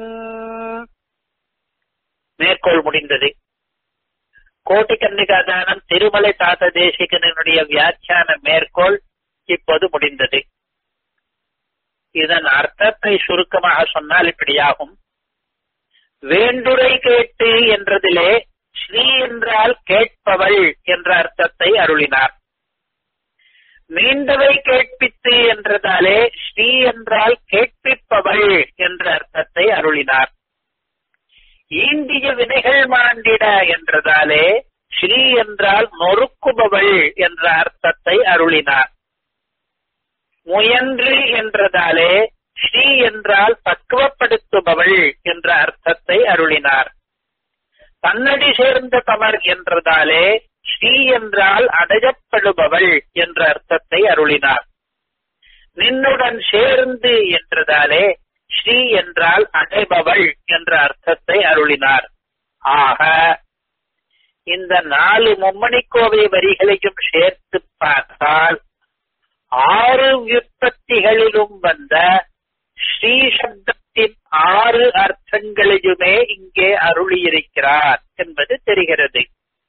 மேற்கோள் முடிந்தது கோட்டி கன்னிகாதானம் திருமலை தாத்த தேசிகனுடைய வியாக்கியான மேற்கோள் இப்போது முடிந்தது இதன் அர்த்தத்தை சுருக்கமாக சொன்னால் இப்படியாகும் வேண்டுரை கேட்டு என்றதிலே ஸ்ரீ என்றால் கேட்பவள் என்ற அர்த்தத்தை அருளினார் மீண்டவை கேட்பித்து என்றதாலே ஸ்ரீ என்றால் கேட்பிப்பவள் என்ற அர்த்தத்தை அருளினார் ஈண்டிய வினைகள் மாண்டிட என்றதாலே ஸ்ரீ என்றால் நொறுக்குபவள் என்ற அர்த்தத்தை அருளினார் முயன்று என்றதாலே ஸ்ரீ என்றால் பக்குவப்படுத்துபவள் என்ற அர்த்தத்தை அருளினார் தன்னடி சேர்ந்த தமர் என்றதாலே ஸ்ரீ என்றால் அடையப்படுபவள் என்ற அர்த்தத்தை அருளினார் நின்னுடன் சேர்ந்து என்றதாலே ஸ்ரீ என்றால் அடைபவள் என்ற அர்த்தத்தை அருளினார் ஆக இந்த நாலு மும்மணிக்கோவை வரிகளையும் சேர்த்து பார்த்தால் ஆறு வியுற்பத்திகளிலும் வந்த ஸ்ரீ சப்தத்தின் ஆறு அர்த்தங்களையுமே இங்கே அருளியிருக்கிறார் என்பது தெரிகிறது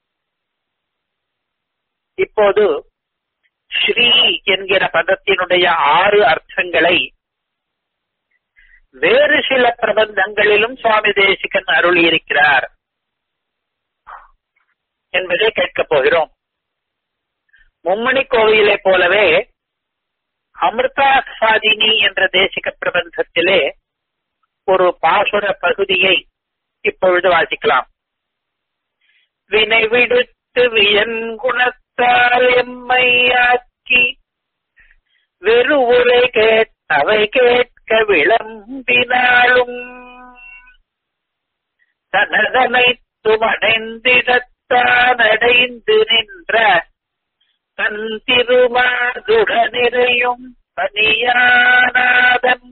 இப்போது ஸ்ரீ என்கிற பதத்தினுடைய ஆறு அர்த்தங்களை வேறு சில பிரபந்தங்களிலும் சுவாமி தேசிகன் அருளியிருக்கிறார் என்பதை கேட்கப் போகிறோம் மும்மணி கோவிலை போலவே அமிர்தாசாதினி என்ற தேசிக பிரபந்தத்திலே ஒரு பாசுர பகுதியை இப்பொழுது வாசிக்கலாம் வினை விடுத்த கேட்டு வியன் குணத்தால் எம்மையாக்கி வெறுவுரை கேட்டவை கேட்க விளம்பினாலும் தனதனைத்தும் அடைந்திடத்தான் அடைந்து நின்ற தன் திருமாதுடனிறையும் பனியானாதன்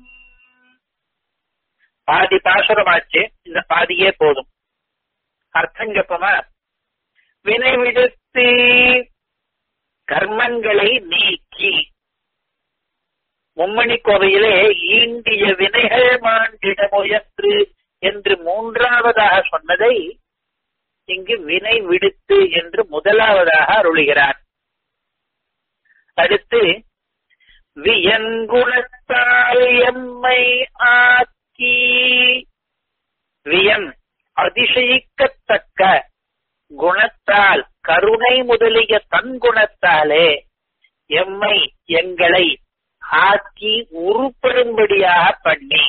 பாதி பாசுரமாச்சு இந்த பாதியே போதும் அர்த்தம் கேப்பமா வினை விடுத்து கர்மங்களை நீக்கி மும்மணி கோவையிலே ஈண்டிய வினைகள் மாண்டிட முயன்று என்று மூன்றாவதாக சொன்னதை இங்கு வினை விடுத்து என்று முதலாவதாக அருளுகிறார் அடுத்து வியங்குணத்தால் எம்மை ஆக்கி வியன் அதிசயிக்கத்தக்க குணத்தால் கருணை முதலிய தன் குணத்தாலே எம்மை எங்களை ஆக்கி உருப்படும்படியாக பண்ணி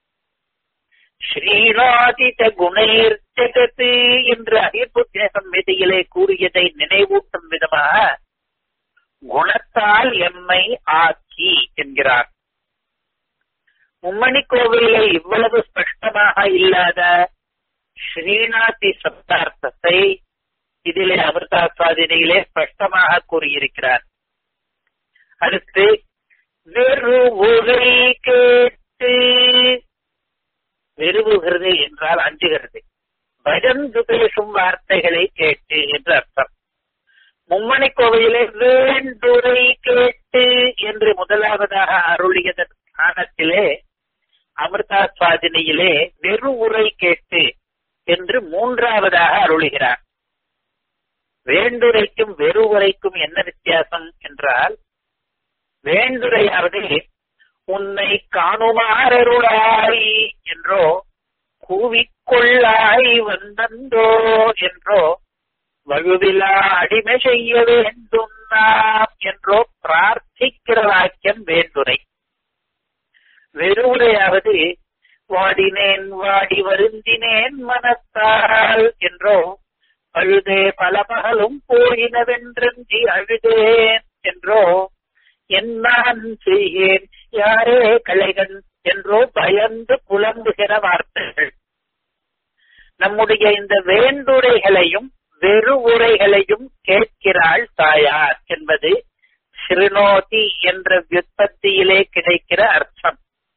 ஸ்ரீநாதித குணைர் ஜெகத்து என்று அகிர்புத்திய சம்ஹிதையிலே கூறியதை நினைவூட்டும் விதமாக குணத்தால் எம்மை ஆக்கி என்கிறார் மும்மணி கோவிலே இவ்வளவு ஸ்பஷ்டமாக இல்லாத ஸ்ரீநாதி சப்தார்த்தத்தை இதிலே அமிர்தாஸ்வாதினியிலே ஸ்பஷ்டமாக கூறியிருக்கிறார் அடுத்து வெறுவுரை கேட்டு வெறுவுகிறது என்றால் அஞ்சுகிறது பஜந்து பேசும் வார்த்தைகளை கேட்டு என்று அர்த்தம் மும்மணி கோவையிலே வேண்டுரை கேட்டு என்று முதலாவதாக அருளியதன் ஸ்தானத்திலே அமிர்தாஸ்வாதினியிலே வெறு உரை கேட்டு என்று மூன்றாவதாக அருளுகிறார் வேண்டுரைக்கும் வெறு உரைக்கும் என்ன வித்தியாசம் என்றால் வேண்டுரையாவது உன்னை காணுமாறருளாய் என்றோ கூவிக்கொள்ளாய் வந்தந்தோ என்றோ வலுவிலா அடிமை செய்ய வேண்டும் நாம் என்றோ பிரார்த்திக்கிற வாக்கியம் வேண்டுரை வெறுவுரையாவது வாடினேன் வாடி வருந்தினேன் மனத்தால் என்றோ அழுதே பல பகலும் போயினவென்றி அழுதேன் என்றோ என்னான் செய்யேன் யாரே கலைகன் என்றோ பயந்து புலம்புகிற வார்த்தைகள் நம்முடைய இந்த வேண்டுரைகளையும் வெறு உரைகளையும் கேட்கிறாள் தாயார் என்பது ஸ்ரீனோதி என்ற வியுற்பத்தியிலே கிடைக்கிற அர்த்தம்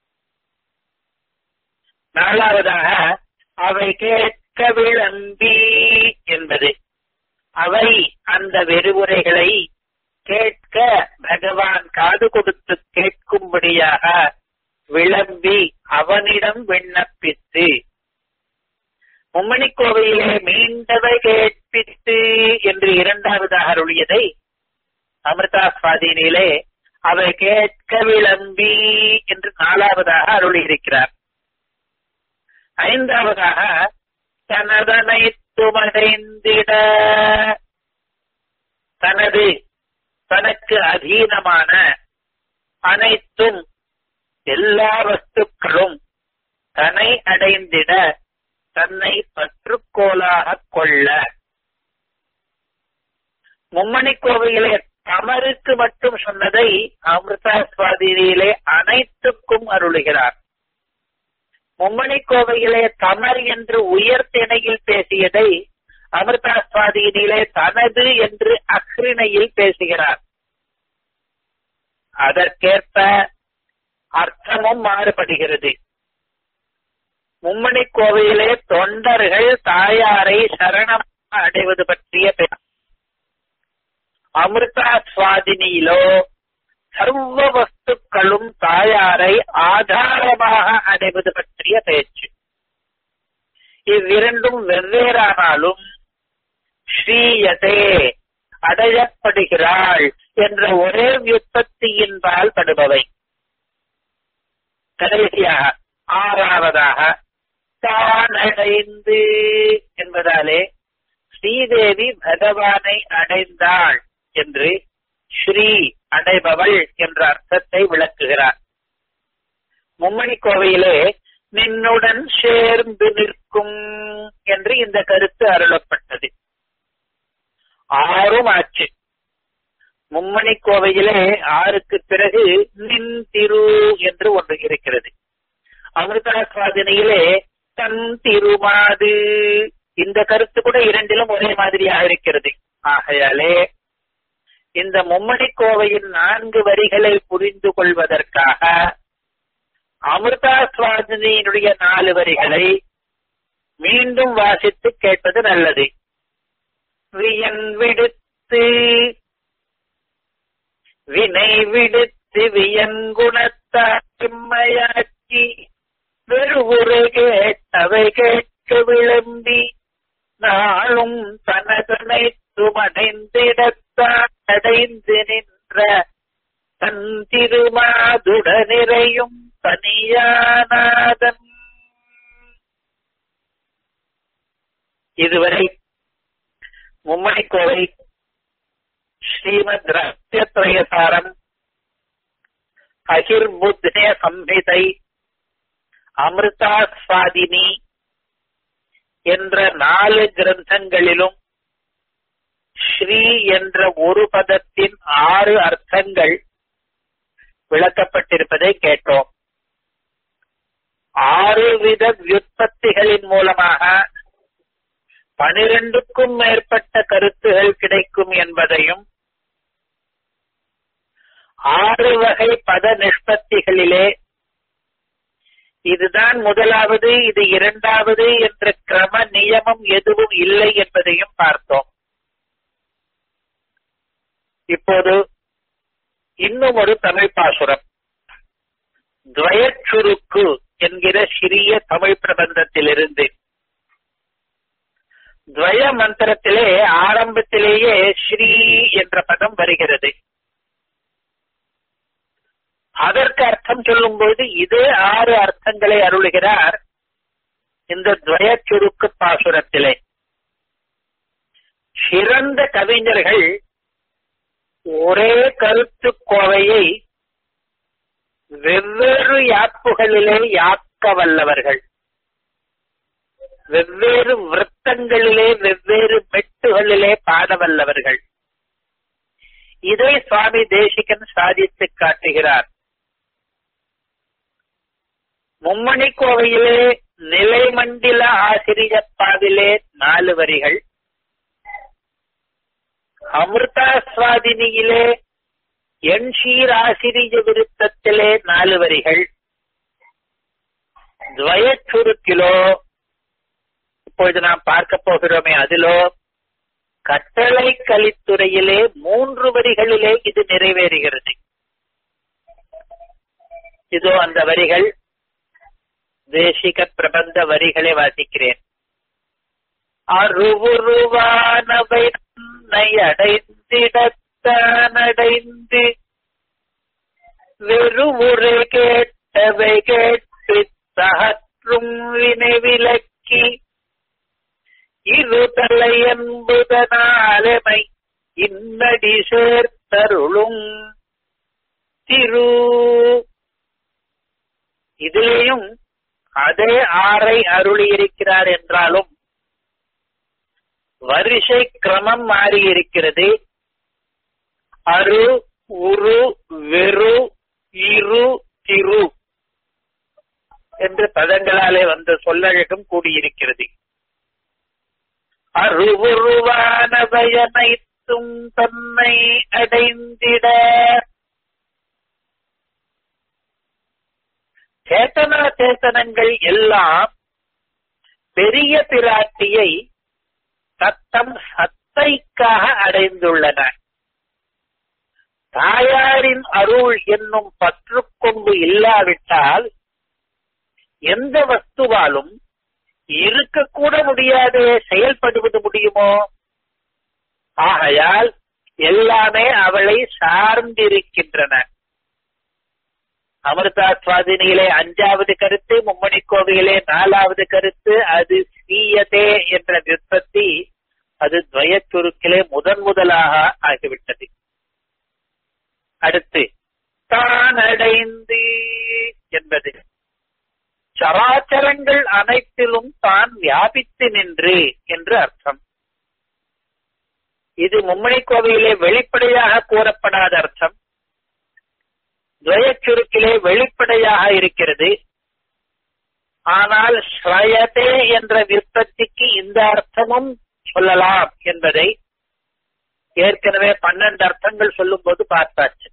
நாலாவதாக அவை கேட்க விளம்பி என்பது அவை அந்த வெறுவுரைகளை கேட்க பகவான் காது கொடுத்து கேட்கும்படியாக விளம்பி அவனிடம் விண்ணப்பித்து மும்மணி கோவையிலே மீண்டவை கேட்பித்து என்று இரண்டாவதாக அருளியதை அமிர்தாஸ்வாதினிலே அவை கேட்க விளம்பி என்று நாலாவதாக அருளியிருக்கிறார் ஐந்தாவதாக தனதனை துமடைந்திட தனது தனக்கு அதீனமான அனைத்தும் எல்லா வஸ்துக்களும் தன்னை அடைந்திட தன்னை பற்றுக்கோலாக கொள்ள மும்மணி கோவையிலே தமருக்கு மட்டும் சொன்னதை அமிர்தாஸ்வாதியிலே அனைத்துக்கும் அருளுகிறார் மும்மணி கோவையிலே தமர் என்று உயர்த்திணையில் பேசியதை அமிர்தாஸ்வாதியினிலே தனது என்று அக்ரிணையில் பேசுகிறார் அதற்கேற்ப அர்த்தமும் மாறுபடுகிறது மும்மணி கோவையிலே தொண்டர்கள் தாயாரை சரணம் அடைவது பற்றிய பேச்சு அமிர்தா சுவாதினியிலோ சர்வ வஸ்துக்களும் தாயாரை ஆதாரமாக அடைவது பற்றிய பேச்சு இவ்விரண்டும் வெவ்வேறானாலும் ஸ்ரீயதே அடையப்படுகிறாள் என்ற ஒரே வியுற்பத்தியின்பால் படுபவை கடைசியாக ஆறாவதாக தானடைந்து என்பதாலே ஸ்ரீதேவி பகவானை அடைந்தாள் என்று ஸ்ரீ அடைபவள் என்ற அர்த்தத்தை விளக்குகிறார் மும்மணி கோவையிலே நின்னுடன் சேர்ந்து நிற்கும் என்று இந்த கருத்து அருளப்பட்டது ஆறும் ஆச்சு மும்மணி கோவையிலே ஆறுக்கு பிறகு நின் திரு என்று ஒன்று இருக்கிறது அமிர்தாஸ்வாதினியிலே தன் திருமாது இந்த கருத்து கூட இரண்டிலும் ஒரே மாதிரியாக இருக்கிறது ஆகையாலே இந்த மும்மணி கோவையின் நான்கு வரிகளை புரிந்து கொள்வதற்காக அமிர்தாஸ்வாதினியினுடைய நாலு வரிகளை மீண்டும் வாசித்து கேட்பது நல்லது வியன் விடுத்து வினை விடுத்து வியங்குணத்தாய்மையாக்கி வெறுவுரை கேட்டவை கேட்க விளம்பி நாளும் தனதனை துமடைந்திடத்தான் அடைந்து நின்ற தன் திருமாதுடனிறையும் தனியானாதன் இதுவரை மும்மணி கோவை ஸ்ரீமத் ரகசியத்ரயசாரம் அகிர்புத்னே சம்ஹிதை அமிர்தாஸ்வாதினி என்ற நாலு கிரந்தங்களிலும் ஸ்ரீ என்ற ஒரு பதத்தின் ஆறு அர்த்தங்கள் விளக்கப்பட்டிருப்பதை கேட்டோம் ஆறு வித வியுற்பத்திகளின் மூலமாக பனிரெண்டுக்கும் மேற்பட்ட கருத்துகள் கிடைக்கும் என்பதையும் ஆறு வகை பத நிஷ்பத்திகளிலே இதுதான் முதலாவது இது இரண்டாவது என்ற கிரம நியமம் எதுவும் இல்லை என்பதையும் பார்த்தோம் இப்போது இன்னும் ஒரு தமிழ் பாசுரம் துவயச்சுருக்கு என்கிற சிறிய தமிழ் பிரபந்தத்திலிருந்து துவய மந்திரத்திலே ஆரம்பத்திலேயே ஸ்ரீ என்ற பதம் வருகிறது அதற்கு அர்த்தம் சொல்லும்போது இதே ஆறு அர்த்தங்களை அருளுகிறார் இந்த துவய சுருக்கு பாசுரத்திலே சிறந்த கவிஞர்கள் ஒரே கருத்து கோவையை வெவ்வேறு யாப்புகளிலே யாக்க வல்லவர்கள் வெவ்வேறு விருத்தங்களிலே வெவ்வேறு மெட்டுகளிலே பாட வல்லவர்கள் இதை சுவாமி தேசிகன் சாதித்து காட்டுகிறார் மும்மணி கோவையிலே நிலைமண்டில ஆசிரியப்பாவிலே நாலு வரிகள் அமிர்தாஸ்வாதினியிலே எண்ஷீர் ஆசிரிய விருத்தத்திலே நாலு வரிகள் துவயச்சுருக்கிலோ இப்பொழுது நாம் பார்க்க போகிறோமே அதிலோ கட்டளை கலித்துறையிலே மூன்று வரிகளிலே இது நிறைவேறுகிறது இதோ அந்த வரிகள் தேசிக பிரபந்த வரிகளை வாசிக்கிறேன் அருவுருவானவை தன்னை அடைந்திடத்தானடைந்து வெறுவுரை கேட்டவை கேட்டு சகற்றும் வினைவிலக்கி இருதலை என்பதனாலமை இன்னடி சேர்த்தருளும் திரு இதிலேயும் அதே ஆறை அருளியிருக்கிறார் என்றாலும் வரிசை கிரமம் மாறியிருக்கிறது அரு உரு வெறு இரு திரு என்று பதங்களாலே வந்த சொல்லழகம் கூடியிருக்கிறது அருவுருவானவையனைத்தும் தன்னை அடைந்திட சேத்தனா சேத்தனங்கள் எல்லாம் பெரிய பிராட்டியை தத்தம் சத்தைக்காக அடைந்துள்ளன தாயாரின் அருள் என்னும் பற்றுக்கொம்பு இல்லாவிட்டால் எந்த வஸ்துவாலும் இருக்கக்கூட முடியாது செயல்படுவது முடியுமோ ஆகையால் எல்லாமே அவளை சார்ந்திருக்கின்றன அமிர்தா சுவாதினியிலே அஞ்சாவது கருத்து மும்மணி கோவிலே நாலாவது கருத்து அது ஸ்ரீயதே என்ற விற்பத்தி அது துவய சுருக்கிலே முதன் முதலாக ஆகிவிட்டது அடுத்து தான் அடைந்து என்பது சராச்சரங்கள் அனைத்திலும் தான் வியாபித்து நின்று என்று அர்த்தம் இது மும்மணி கோவையிலே வெளிப்படையாக கூறப்படாத அர்த்தம் துவயச் சுருக்கிலே வெளிப்படையாக இருக்கிறது ஆனால் ஸ்ரயதே என்ற விற்பத்திக்கு இந்த அர்த்தமும் சொல்லலாம் என்பதை ஏற்கனவே பன்னெண்டு அர்த்தங்கள் சொல்லும் போது பார்த்தாச்சு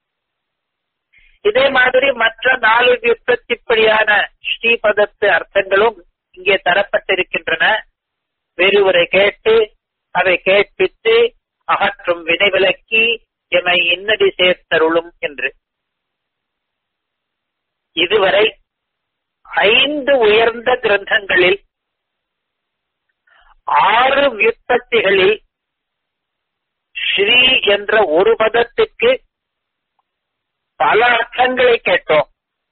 இதே மாதிரி மற்ற நாலு விற்பத்திப்படியான ஸ்ரீபதத்து அர்த்தங்களும் இங்கே தரப்பட்டிருக்கின்றன வெறுவரை கேட்டு அவை கேட்பித்து அகற்றும் வினைவிலக்கி எமை இன்னடி சேர்த்தருளும் என்று இதுவரை ஐந்து உயர்ந்த கிரந்தங்களில் ஆறு விற்பத்திகளில் ஸ்ரீ என்ற ஒரு பதத்துக்கு பல அர்த்தங்களை கேட்டோம்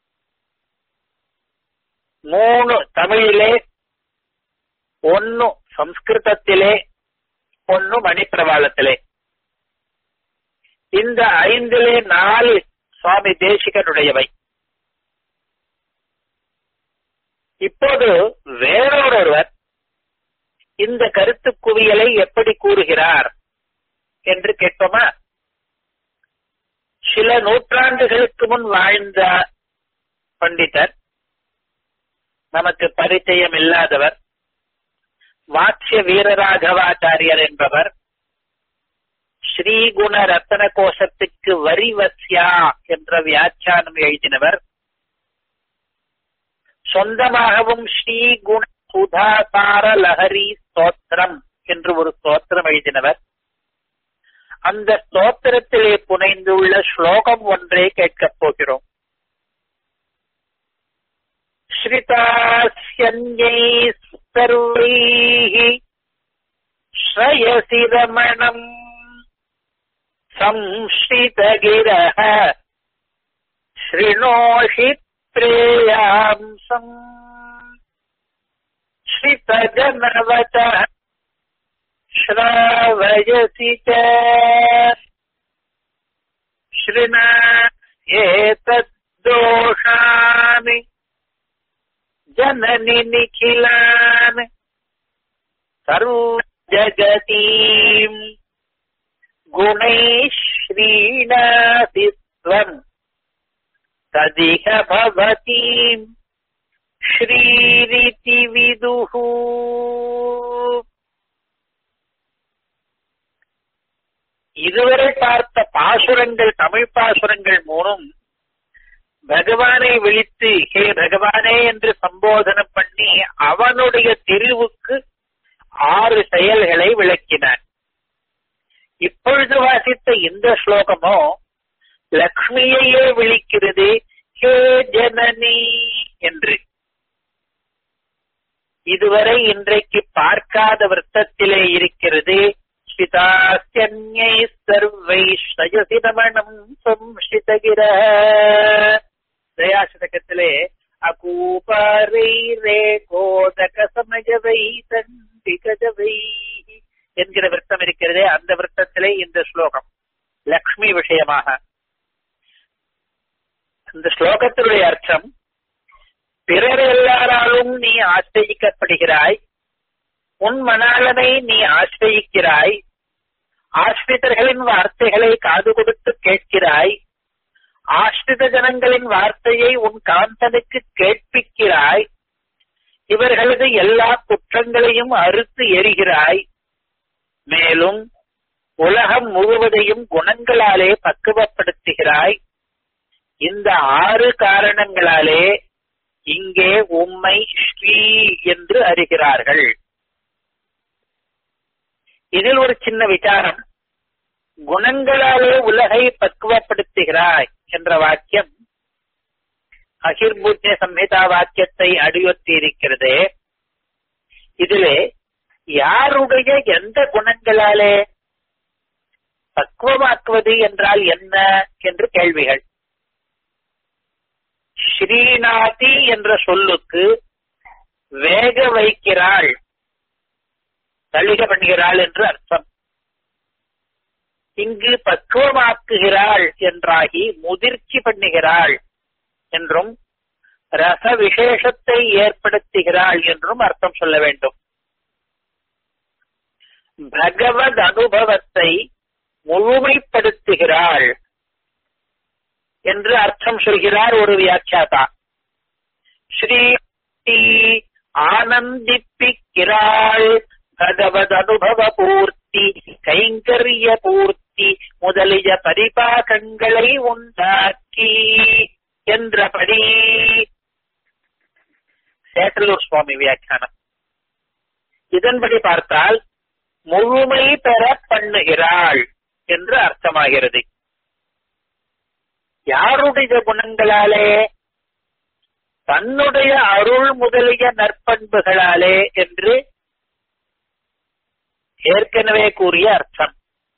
மூணு தமிழிலே ஒன்னு சம்ஸ்கிருதத்திலே ஒன்னு மணிப்பிரவாளத்திலே இந்த ஐந்திலே நாலு சுவாமி தேசிகனுடையவை இப்போது வேறொருவர் இந்த கருத்து குவியலை எப்படி கூறுகிறார் என்று கேட்போமா சில நூற்றாண்டுகளுக்கு முன் வாழ்ந்த பண்டிதர் நமக்கு பரிச்சயம் இல்லாதவர் வாட்சிய வீரராகவாச்சாரியர் என்பவர் ஸ்ரீகுண ரத்தன கோஷத்துக்கு வரிவசியா என்ற வியாக்கியானம் எழுதினவர் சொந்தமாகவும் ஸ்ரீகுண சுதாசார லஹரி ஸ்தோத்திரம் என்று ஒரு ஸ்தோத்திரம் எழுதினவர் அந்த ஸ்தோத்திரத்திலே புனைந்துள்ள ஸ்லோகம் ஒன்றே கேட்கப் போகிறோம் ஸ்ரிதாஸ்யன்யை சர்வைः ஸ்ரயசி ரமணம் संश्रितगिरः शृणोषि प्रेयांसम् श्रितजनवचः श्रावयसि च शृणा एतद्दोषानि जननि निखिलान् सर्वजगतीम् गुणैः श्रीणासि त्वम् तदिह भवतीम् श्रीरिति विदुः இதுவரை பார்த்த பாசுரங்கள் தமிழ் பாசுரங்கள் மூணும் பகவானை விழித்து ஹே பகவானே என்று சம்போதனை பண்ணி அவனுடைய தெரிவுக்கு ஆறு செயல்களை விளக்கினான் இப்பொழுது வாசித்த இந்த ஸ்லோகமோ லக்ஷ்மியையே விழிக்கிறது ஹே ஜனனி என்று இதுவரை இன்றைக்கு பார்க்காத விருத்தத்திலே இருக்கிறது ஸ்ரிதாஸ்யன்யை சர்வை ஸ்ரயசி ரமணம் சம்ஸ்ரிதகிர தயாசதகத்திலே அகூபாரை ரே கோதக சமயவை தண்டிகஜவை என்கிற விருத்தம் இருக்கிறதே அந்த விருத்தத்திலே இந்த ஸ்லோகம் லக்ஷ்மி விஷயமாக இந்த ஸ்லோகத்தினுடைய அர்த்தம் பிறர் எல்லாராலும் நீ ஆசிரியிக்கப்படுகிறாய் உன் மணாளனை நீ ஆசிரியிக்கிறாய் ஆசிரிதர்களின் வார்த்தைகளை காது கொடுத்து கேட்கிறாய் ஆசிரித ஜனங்களின் வார்த்தையை உன் காந்தனுக்கு கேட்பிக்கிறாய் இவர்களது எல்லா குற்றங்களையும் அறுத்து எரிகிறாய் மேலும் உலகம் முழுவதையும் குணங்களாலே பக்குவப்படுத்துகிறாய் இந்த ஆறு காரணங்களாலே இங்கே உம்மை ஸ்ரீ என்று அறிகிறார்கள் இதில் ஒரு சின்ன விசாரம் குணங்களாலே உலகை பக்குவப்படுத்துகிறாய் என்ற வாக்கியம் அகிர்பூஜ்ய சம்ஹிதா வாக்கியத்தை அடியொத்தி இருக்கிறது இதிலே யாருடைய எந்த குணங்களாலே பக்குவமாக்குவது என்றால் என்ன என்று கேள்விகள் ஸ்ரீநாதி என்ற சொல்லுக்கு வேக வைக்கிறாள் தளிக பண்ணுகிறாள் என்று அர்த்தம் இங்கு பக்குவமாக்குகிறாள் என்றாகி முதிர்ச்சி பண்ணுகிறாள் என்றும் ரச விசேஷத்தை ஏற்படுத்துகிறாள் என்றும் அர்த்தம் சொல்ல வேண்டும் பகவத் அனுபவத்தை முழுமைப்படுத்துகிறாள் என்று அர்த்தம் சொல்கிறார் ஒரு வியாக்கியாதா ஸ்ரீ ஆனந்திப்பிக்கிறாள் பகவத் அனுபவ பூர்த்தி கைங்கரிய பூர்த்தி முதலிய பரிபாகங்களை உண்டாக்கி என்றபடி சேட்டலூர் சுவாமி வியாக்கியானம் இதன்படி பார்த்தால் முழுமை பெற பண்ணுகிறாள் என்று அர்த்தமாகிறது யாருடைய குணங்களாலே தன்னுடைய அருள் முதலிய நற்பண்புகளாலே என்று ஏற்கனவே கூறிய அர்த்தம்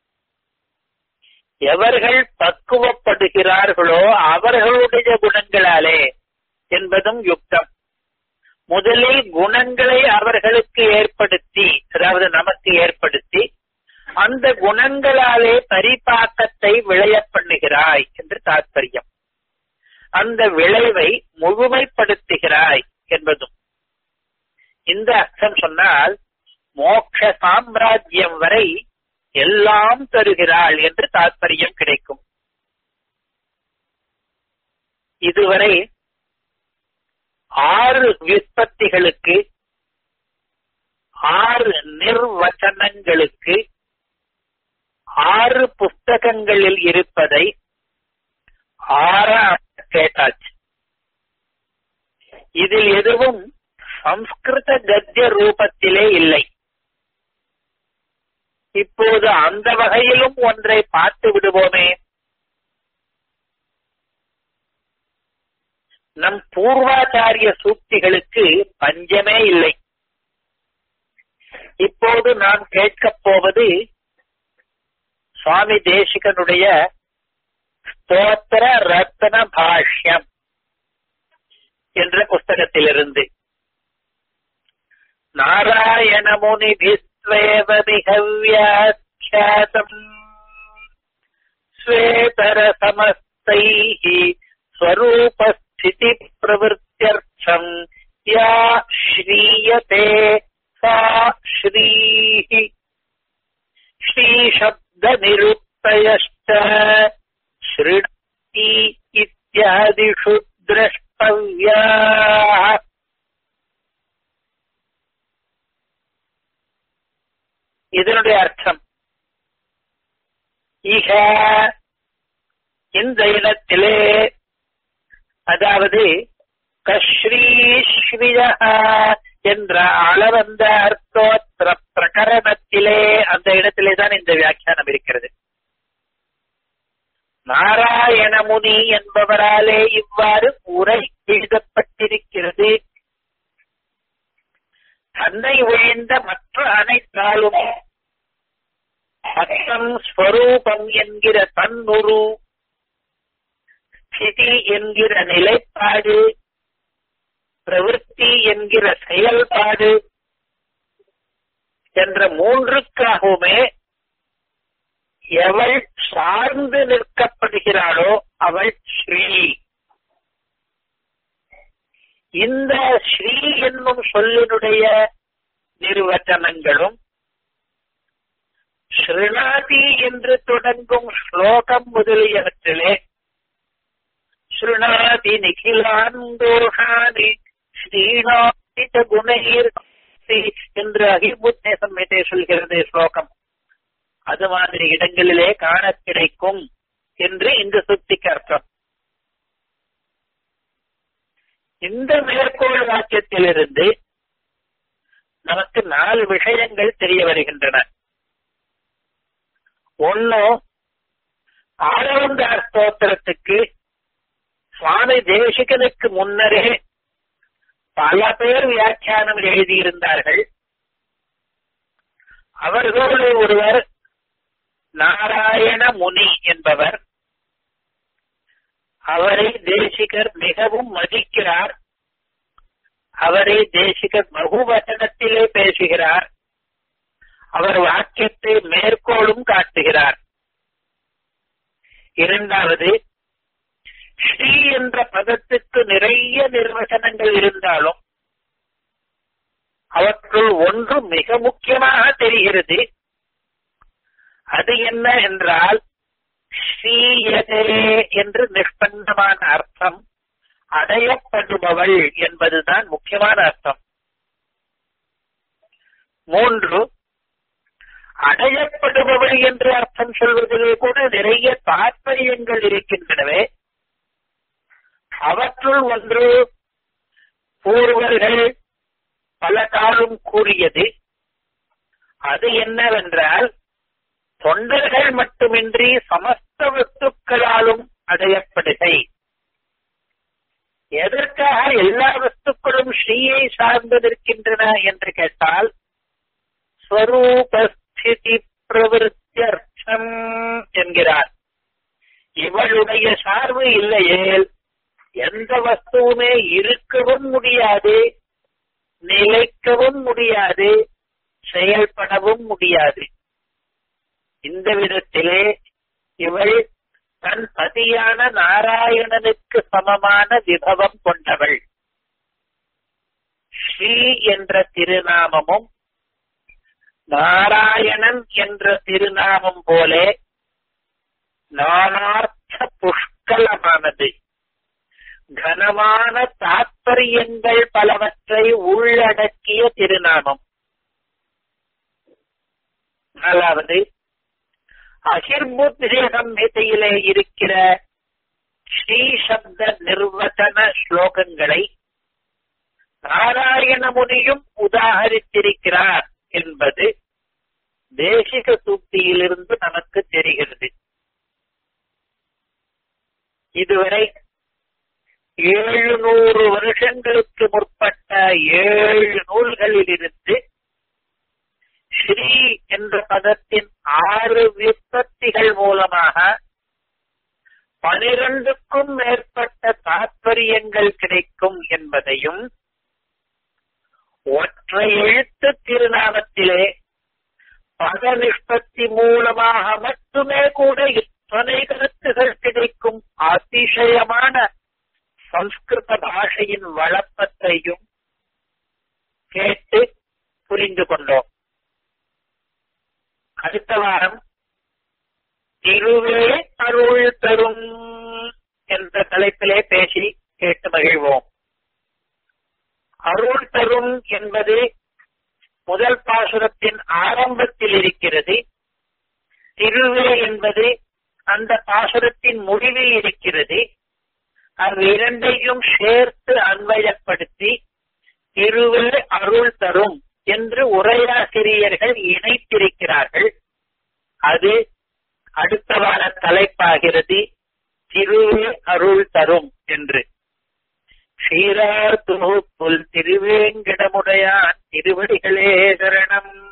எவர்கள் பக்குவப்படுகிறார்களோ அவர்களுடைய குணங்களாலே என்பதும் யுக்தம் முதலில் குணங்களை அவர்களுக்கு ஏற்படுத்தி அதாவது நமக்கு ஏற்படுத்தி அந்த குணங்களாலே பரிபாக்கத்தை விளைய பண்ணுகிறாய் என்று தாற்பயம் அந்த விளைவை முழுமைப்படுத்துகிறாய் என்பதும் இந்த அர்த்தம் சொன்னால் மோட்ச சாம்ராஜ்யம் வரை எல்லாம் தருகிறாள் என்று தாற்பயம் கிடைக்கும் இதுவரை ஆறு விற்பத்திகளுக்கு ஆறு நிர்வச்சனங்களுக்கு ஆறு புஸ்தகங்களில் இருப்பதை ஆறா கேட்டாச்சு இதில் எதுவும் சம்ஸ்கிருத கத்திய ரூபத்திலே இல்லை இப்போது அந்த வகையிலும் ஒன்றை பார்த்து விடுவோமே நம் பூர்வாச்சாரிய சூக்திகளுக்கு பஞ்சமே இல்லை இப்போது நாம் கேட்கப் போவது சுவாமி தேசிகனுடைய ஸ்தோத்திர ரத்ன பாஷ்யம் என்ற புஸ்தகத்திலிருந்து நாராயண முனிபிஸ்வேவ மிகவ்யாட்சாதம் ஸ்வேதர சமஸ்தைः स्वरूपस्थिति प्रवृत्त्यर्थम् या श्रीयते सा श्रीः श्रीशब्दनिरुक्तयश्च शृणोति इत्यादिषु द्रष्टव्याः இதனுடைய அர்த்தம் ஈக இந்த இடத்திலே அதாவது கஸ்ரீஸ்விய என்ற அளவந்த அர்த்தோத்திர பிரகரணத்திலே அந்த இடத்திலே தான் இந்த வியாக்கியானம் இருக்கிறது நாராயண முனி என்பவராலே இவ்வாறு உரை எழுதப்பட்டிருக்கிறது தன்னை ஒழிந்த மற்ற அனைத்தாலும் அர்த்தம் ஸ்வரூபம் என்கிற தன்னுரு ஸ்திதி என்கிற நிலைப்பாடு பிரவൃத்தி என்கிற செயல்பாடு என்ற மூன்றுக்காகவுமே எவள் சார்ந்து நிற்கப்படுகிறாளோ அவள் ஸ்ரீ இந்த ஸ்ரீ என்னும் சொல்லினுடைய நிர்வச்சனங்களும் ஸ்ருணாதி என்று தொடங்கும் ஸ்லோகம் முதலியவற்றிலே ஸ்ருணாதி நிகிலான் தோஷாதி ஸ்ரீநாதித குணைர் என்று அகிபுத்தே சம்மிதே சொல்கிறது ஸ்லோகம் அது மாதிரி இடங்களிலே காண கிடைக்கும் என்று இந்த சுத்திக்கு அர்த்தம் இந்த மேற்கோள் வாக்கியத்திலிருந்து நமக்கு நாலு விஷயங்கள் தெரிய வருகின்றன ஒன்னு ஆளவந்தார் ஸ்தோத்திரத்துக்கு சுவாமி தேசிகனுக்கு முன்னரே பல பேர் வியாக்கியானம் எழுதியிருந்தார்கள் அவர்களுடைய ஒருவர் நாராயண முனி என்பவர் அவரை தேசிகர் மிகவும் மதிக்கிறார் அவரை தேசிகர் பகுவச்சனத்திலே பேசுகிறார் அவர் வாக்கியத்தை மேற்கோளும் காட்டுகிறார் இரண்டாவது ஸ்ரீ என்ற பதத்துக்கு நிறைய நிர்வச்சனங்கள் இருந்தாலும் அவற்றுள் ஒன்று மிக முக்கியமாக தெரிகிறது அது என்ன என்றால் ஸ்ரீயதே என்று நிஷ்பந்தமான அர்த்தம் அடையப்படுபவள் என்பதுதான் முக்கியமான அர்த்தம் மூன்று அடையப்படுபவள் என்று அர்த்தம் சொல்வதிலே கூட நிறைய தாற்பயங்கள் இருக்கின்றனவே அவற்றுள் ஒன்று பூர்வர்கள் பல காலம் கூறியது அது என்னவென்றால் தொண்டர்கள் மட்டுமின்றி சமஸ்த வஸ்துக்களாலும் அடையப்படுகை எதற்காக எல்லா வஸ்துக்களும் ஸ்ரீயை சார்ந்திருக்கின்றன என்று கேட்டால் ஸ்வரூபஸ்திதி பிரவருத்தியர்த்தம் என்கிறார் இவளுடைய சார்பு இல்லையேல் எந்த வஸ்துவுமே இருக்கவும் முடியாது நிலைக்கவும் முடியாது செயல்படவும் முடியாது இந்த விதத்திலே இவள் தன் பதியான நாராயணனுக்கு சமமான விபவம் கொண்டவள் ஸ்ரீ என்ற திருநாமமும் நாராயணன் என்ற திருநாமம் போல நானார்த்த புஷ்கலமானது கனமான தாத்பரியங்கள் பலவற்றை உள்ளடக்கிய திருநாமம் நாலாவது அகிர்புத்திரிய சம்ஹிதையிலே இருக்கிற ஸ்ரீ சப்த நிர்வச்சன ஸ்லோகங்களை நாராயண முனியும் உதாகரித்திருக்கிறார் என்பது தேசிக சூக்தியிலிருந்து நமக்கு தெரிகிறது இதுவரை ஏழுநூறு வருஷங்களுக்கு முற்பட்ட ஏழு நூல்களிலிருந்து ஸ்ரீ என்ற பதத்தின் ஆறு விற்பத்திகள் மூலமாக பனிரெண்டுக்கும் மேற்பட்ட தாற்பயங்கள் கிடைக்கும் என்பதையும் ஒற்றை எழுத்து திருநாமத்திலே பத நிஷ்பத்தி மூலமாக மட்டுமே கூட இத்தனை கருத்துகள் கிடைக்கும் அதிசயமான சம்ஸ்கிருத பாஷையின் வழப்பத்தையும் கேட்டு புரிந்து கொண்டோம் அடுத்த வாரம் திருவே அருள் தரும் என்ற தலைப்பிலே பேசி கேட்டு மகிழ்வோம் அருள் தரும் என்பது முதல் பாசுரத்தின் ஆரம்பத்தில் இருக்கிறது திருவே என்பது அந்த பாசுரத்தின் முடிவில் இருக்கிறது அது இரண்டையும் சேர்த்து அன்வயப்படுத்தி திருவே அருள் தரும் என்று உரையாசிரியர்கள் இணைத்திருக்கிறார்கள் அது அடுத்த வார தலைப்பாகிறது திருவே அருள் தரும் என்று ஸ்ரீரார் புல் திருவேங்கடமுடையான் திருவடிகளே சரணம்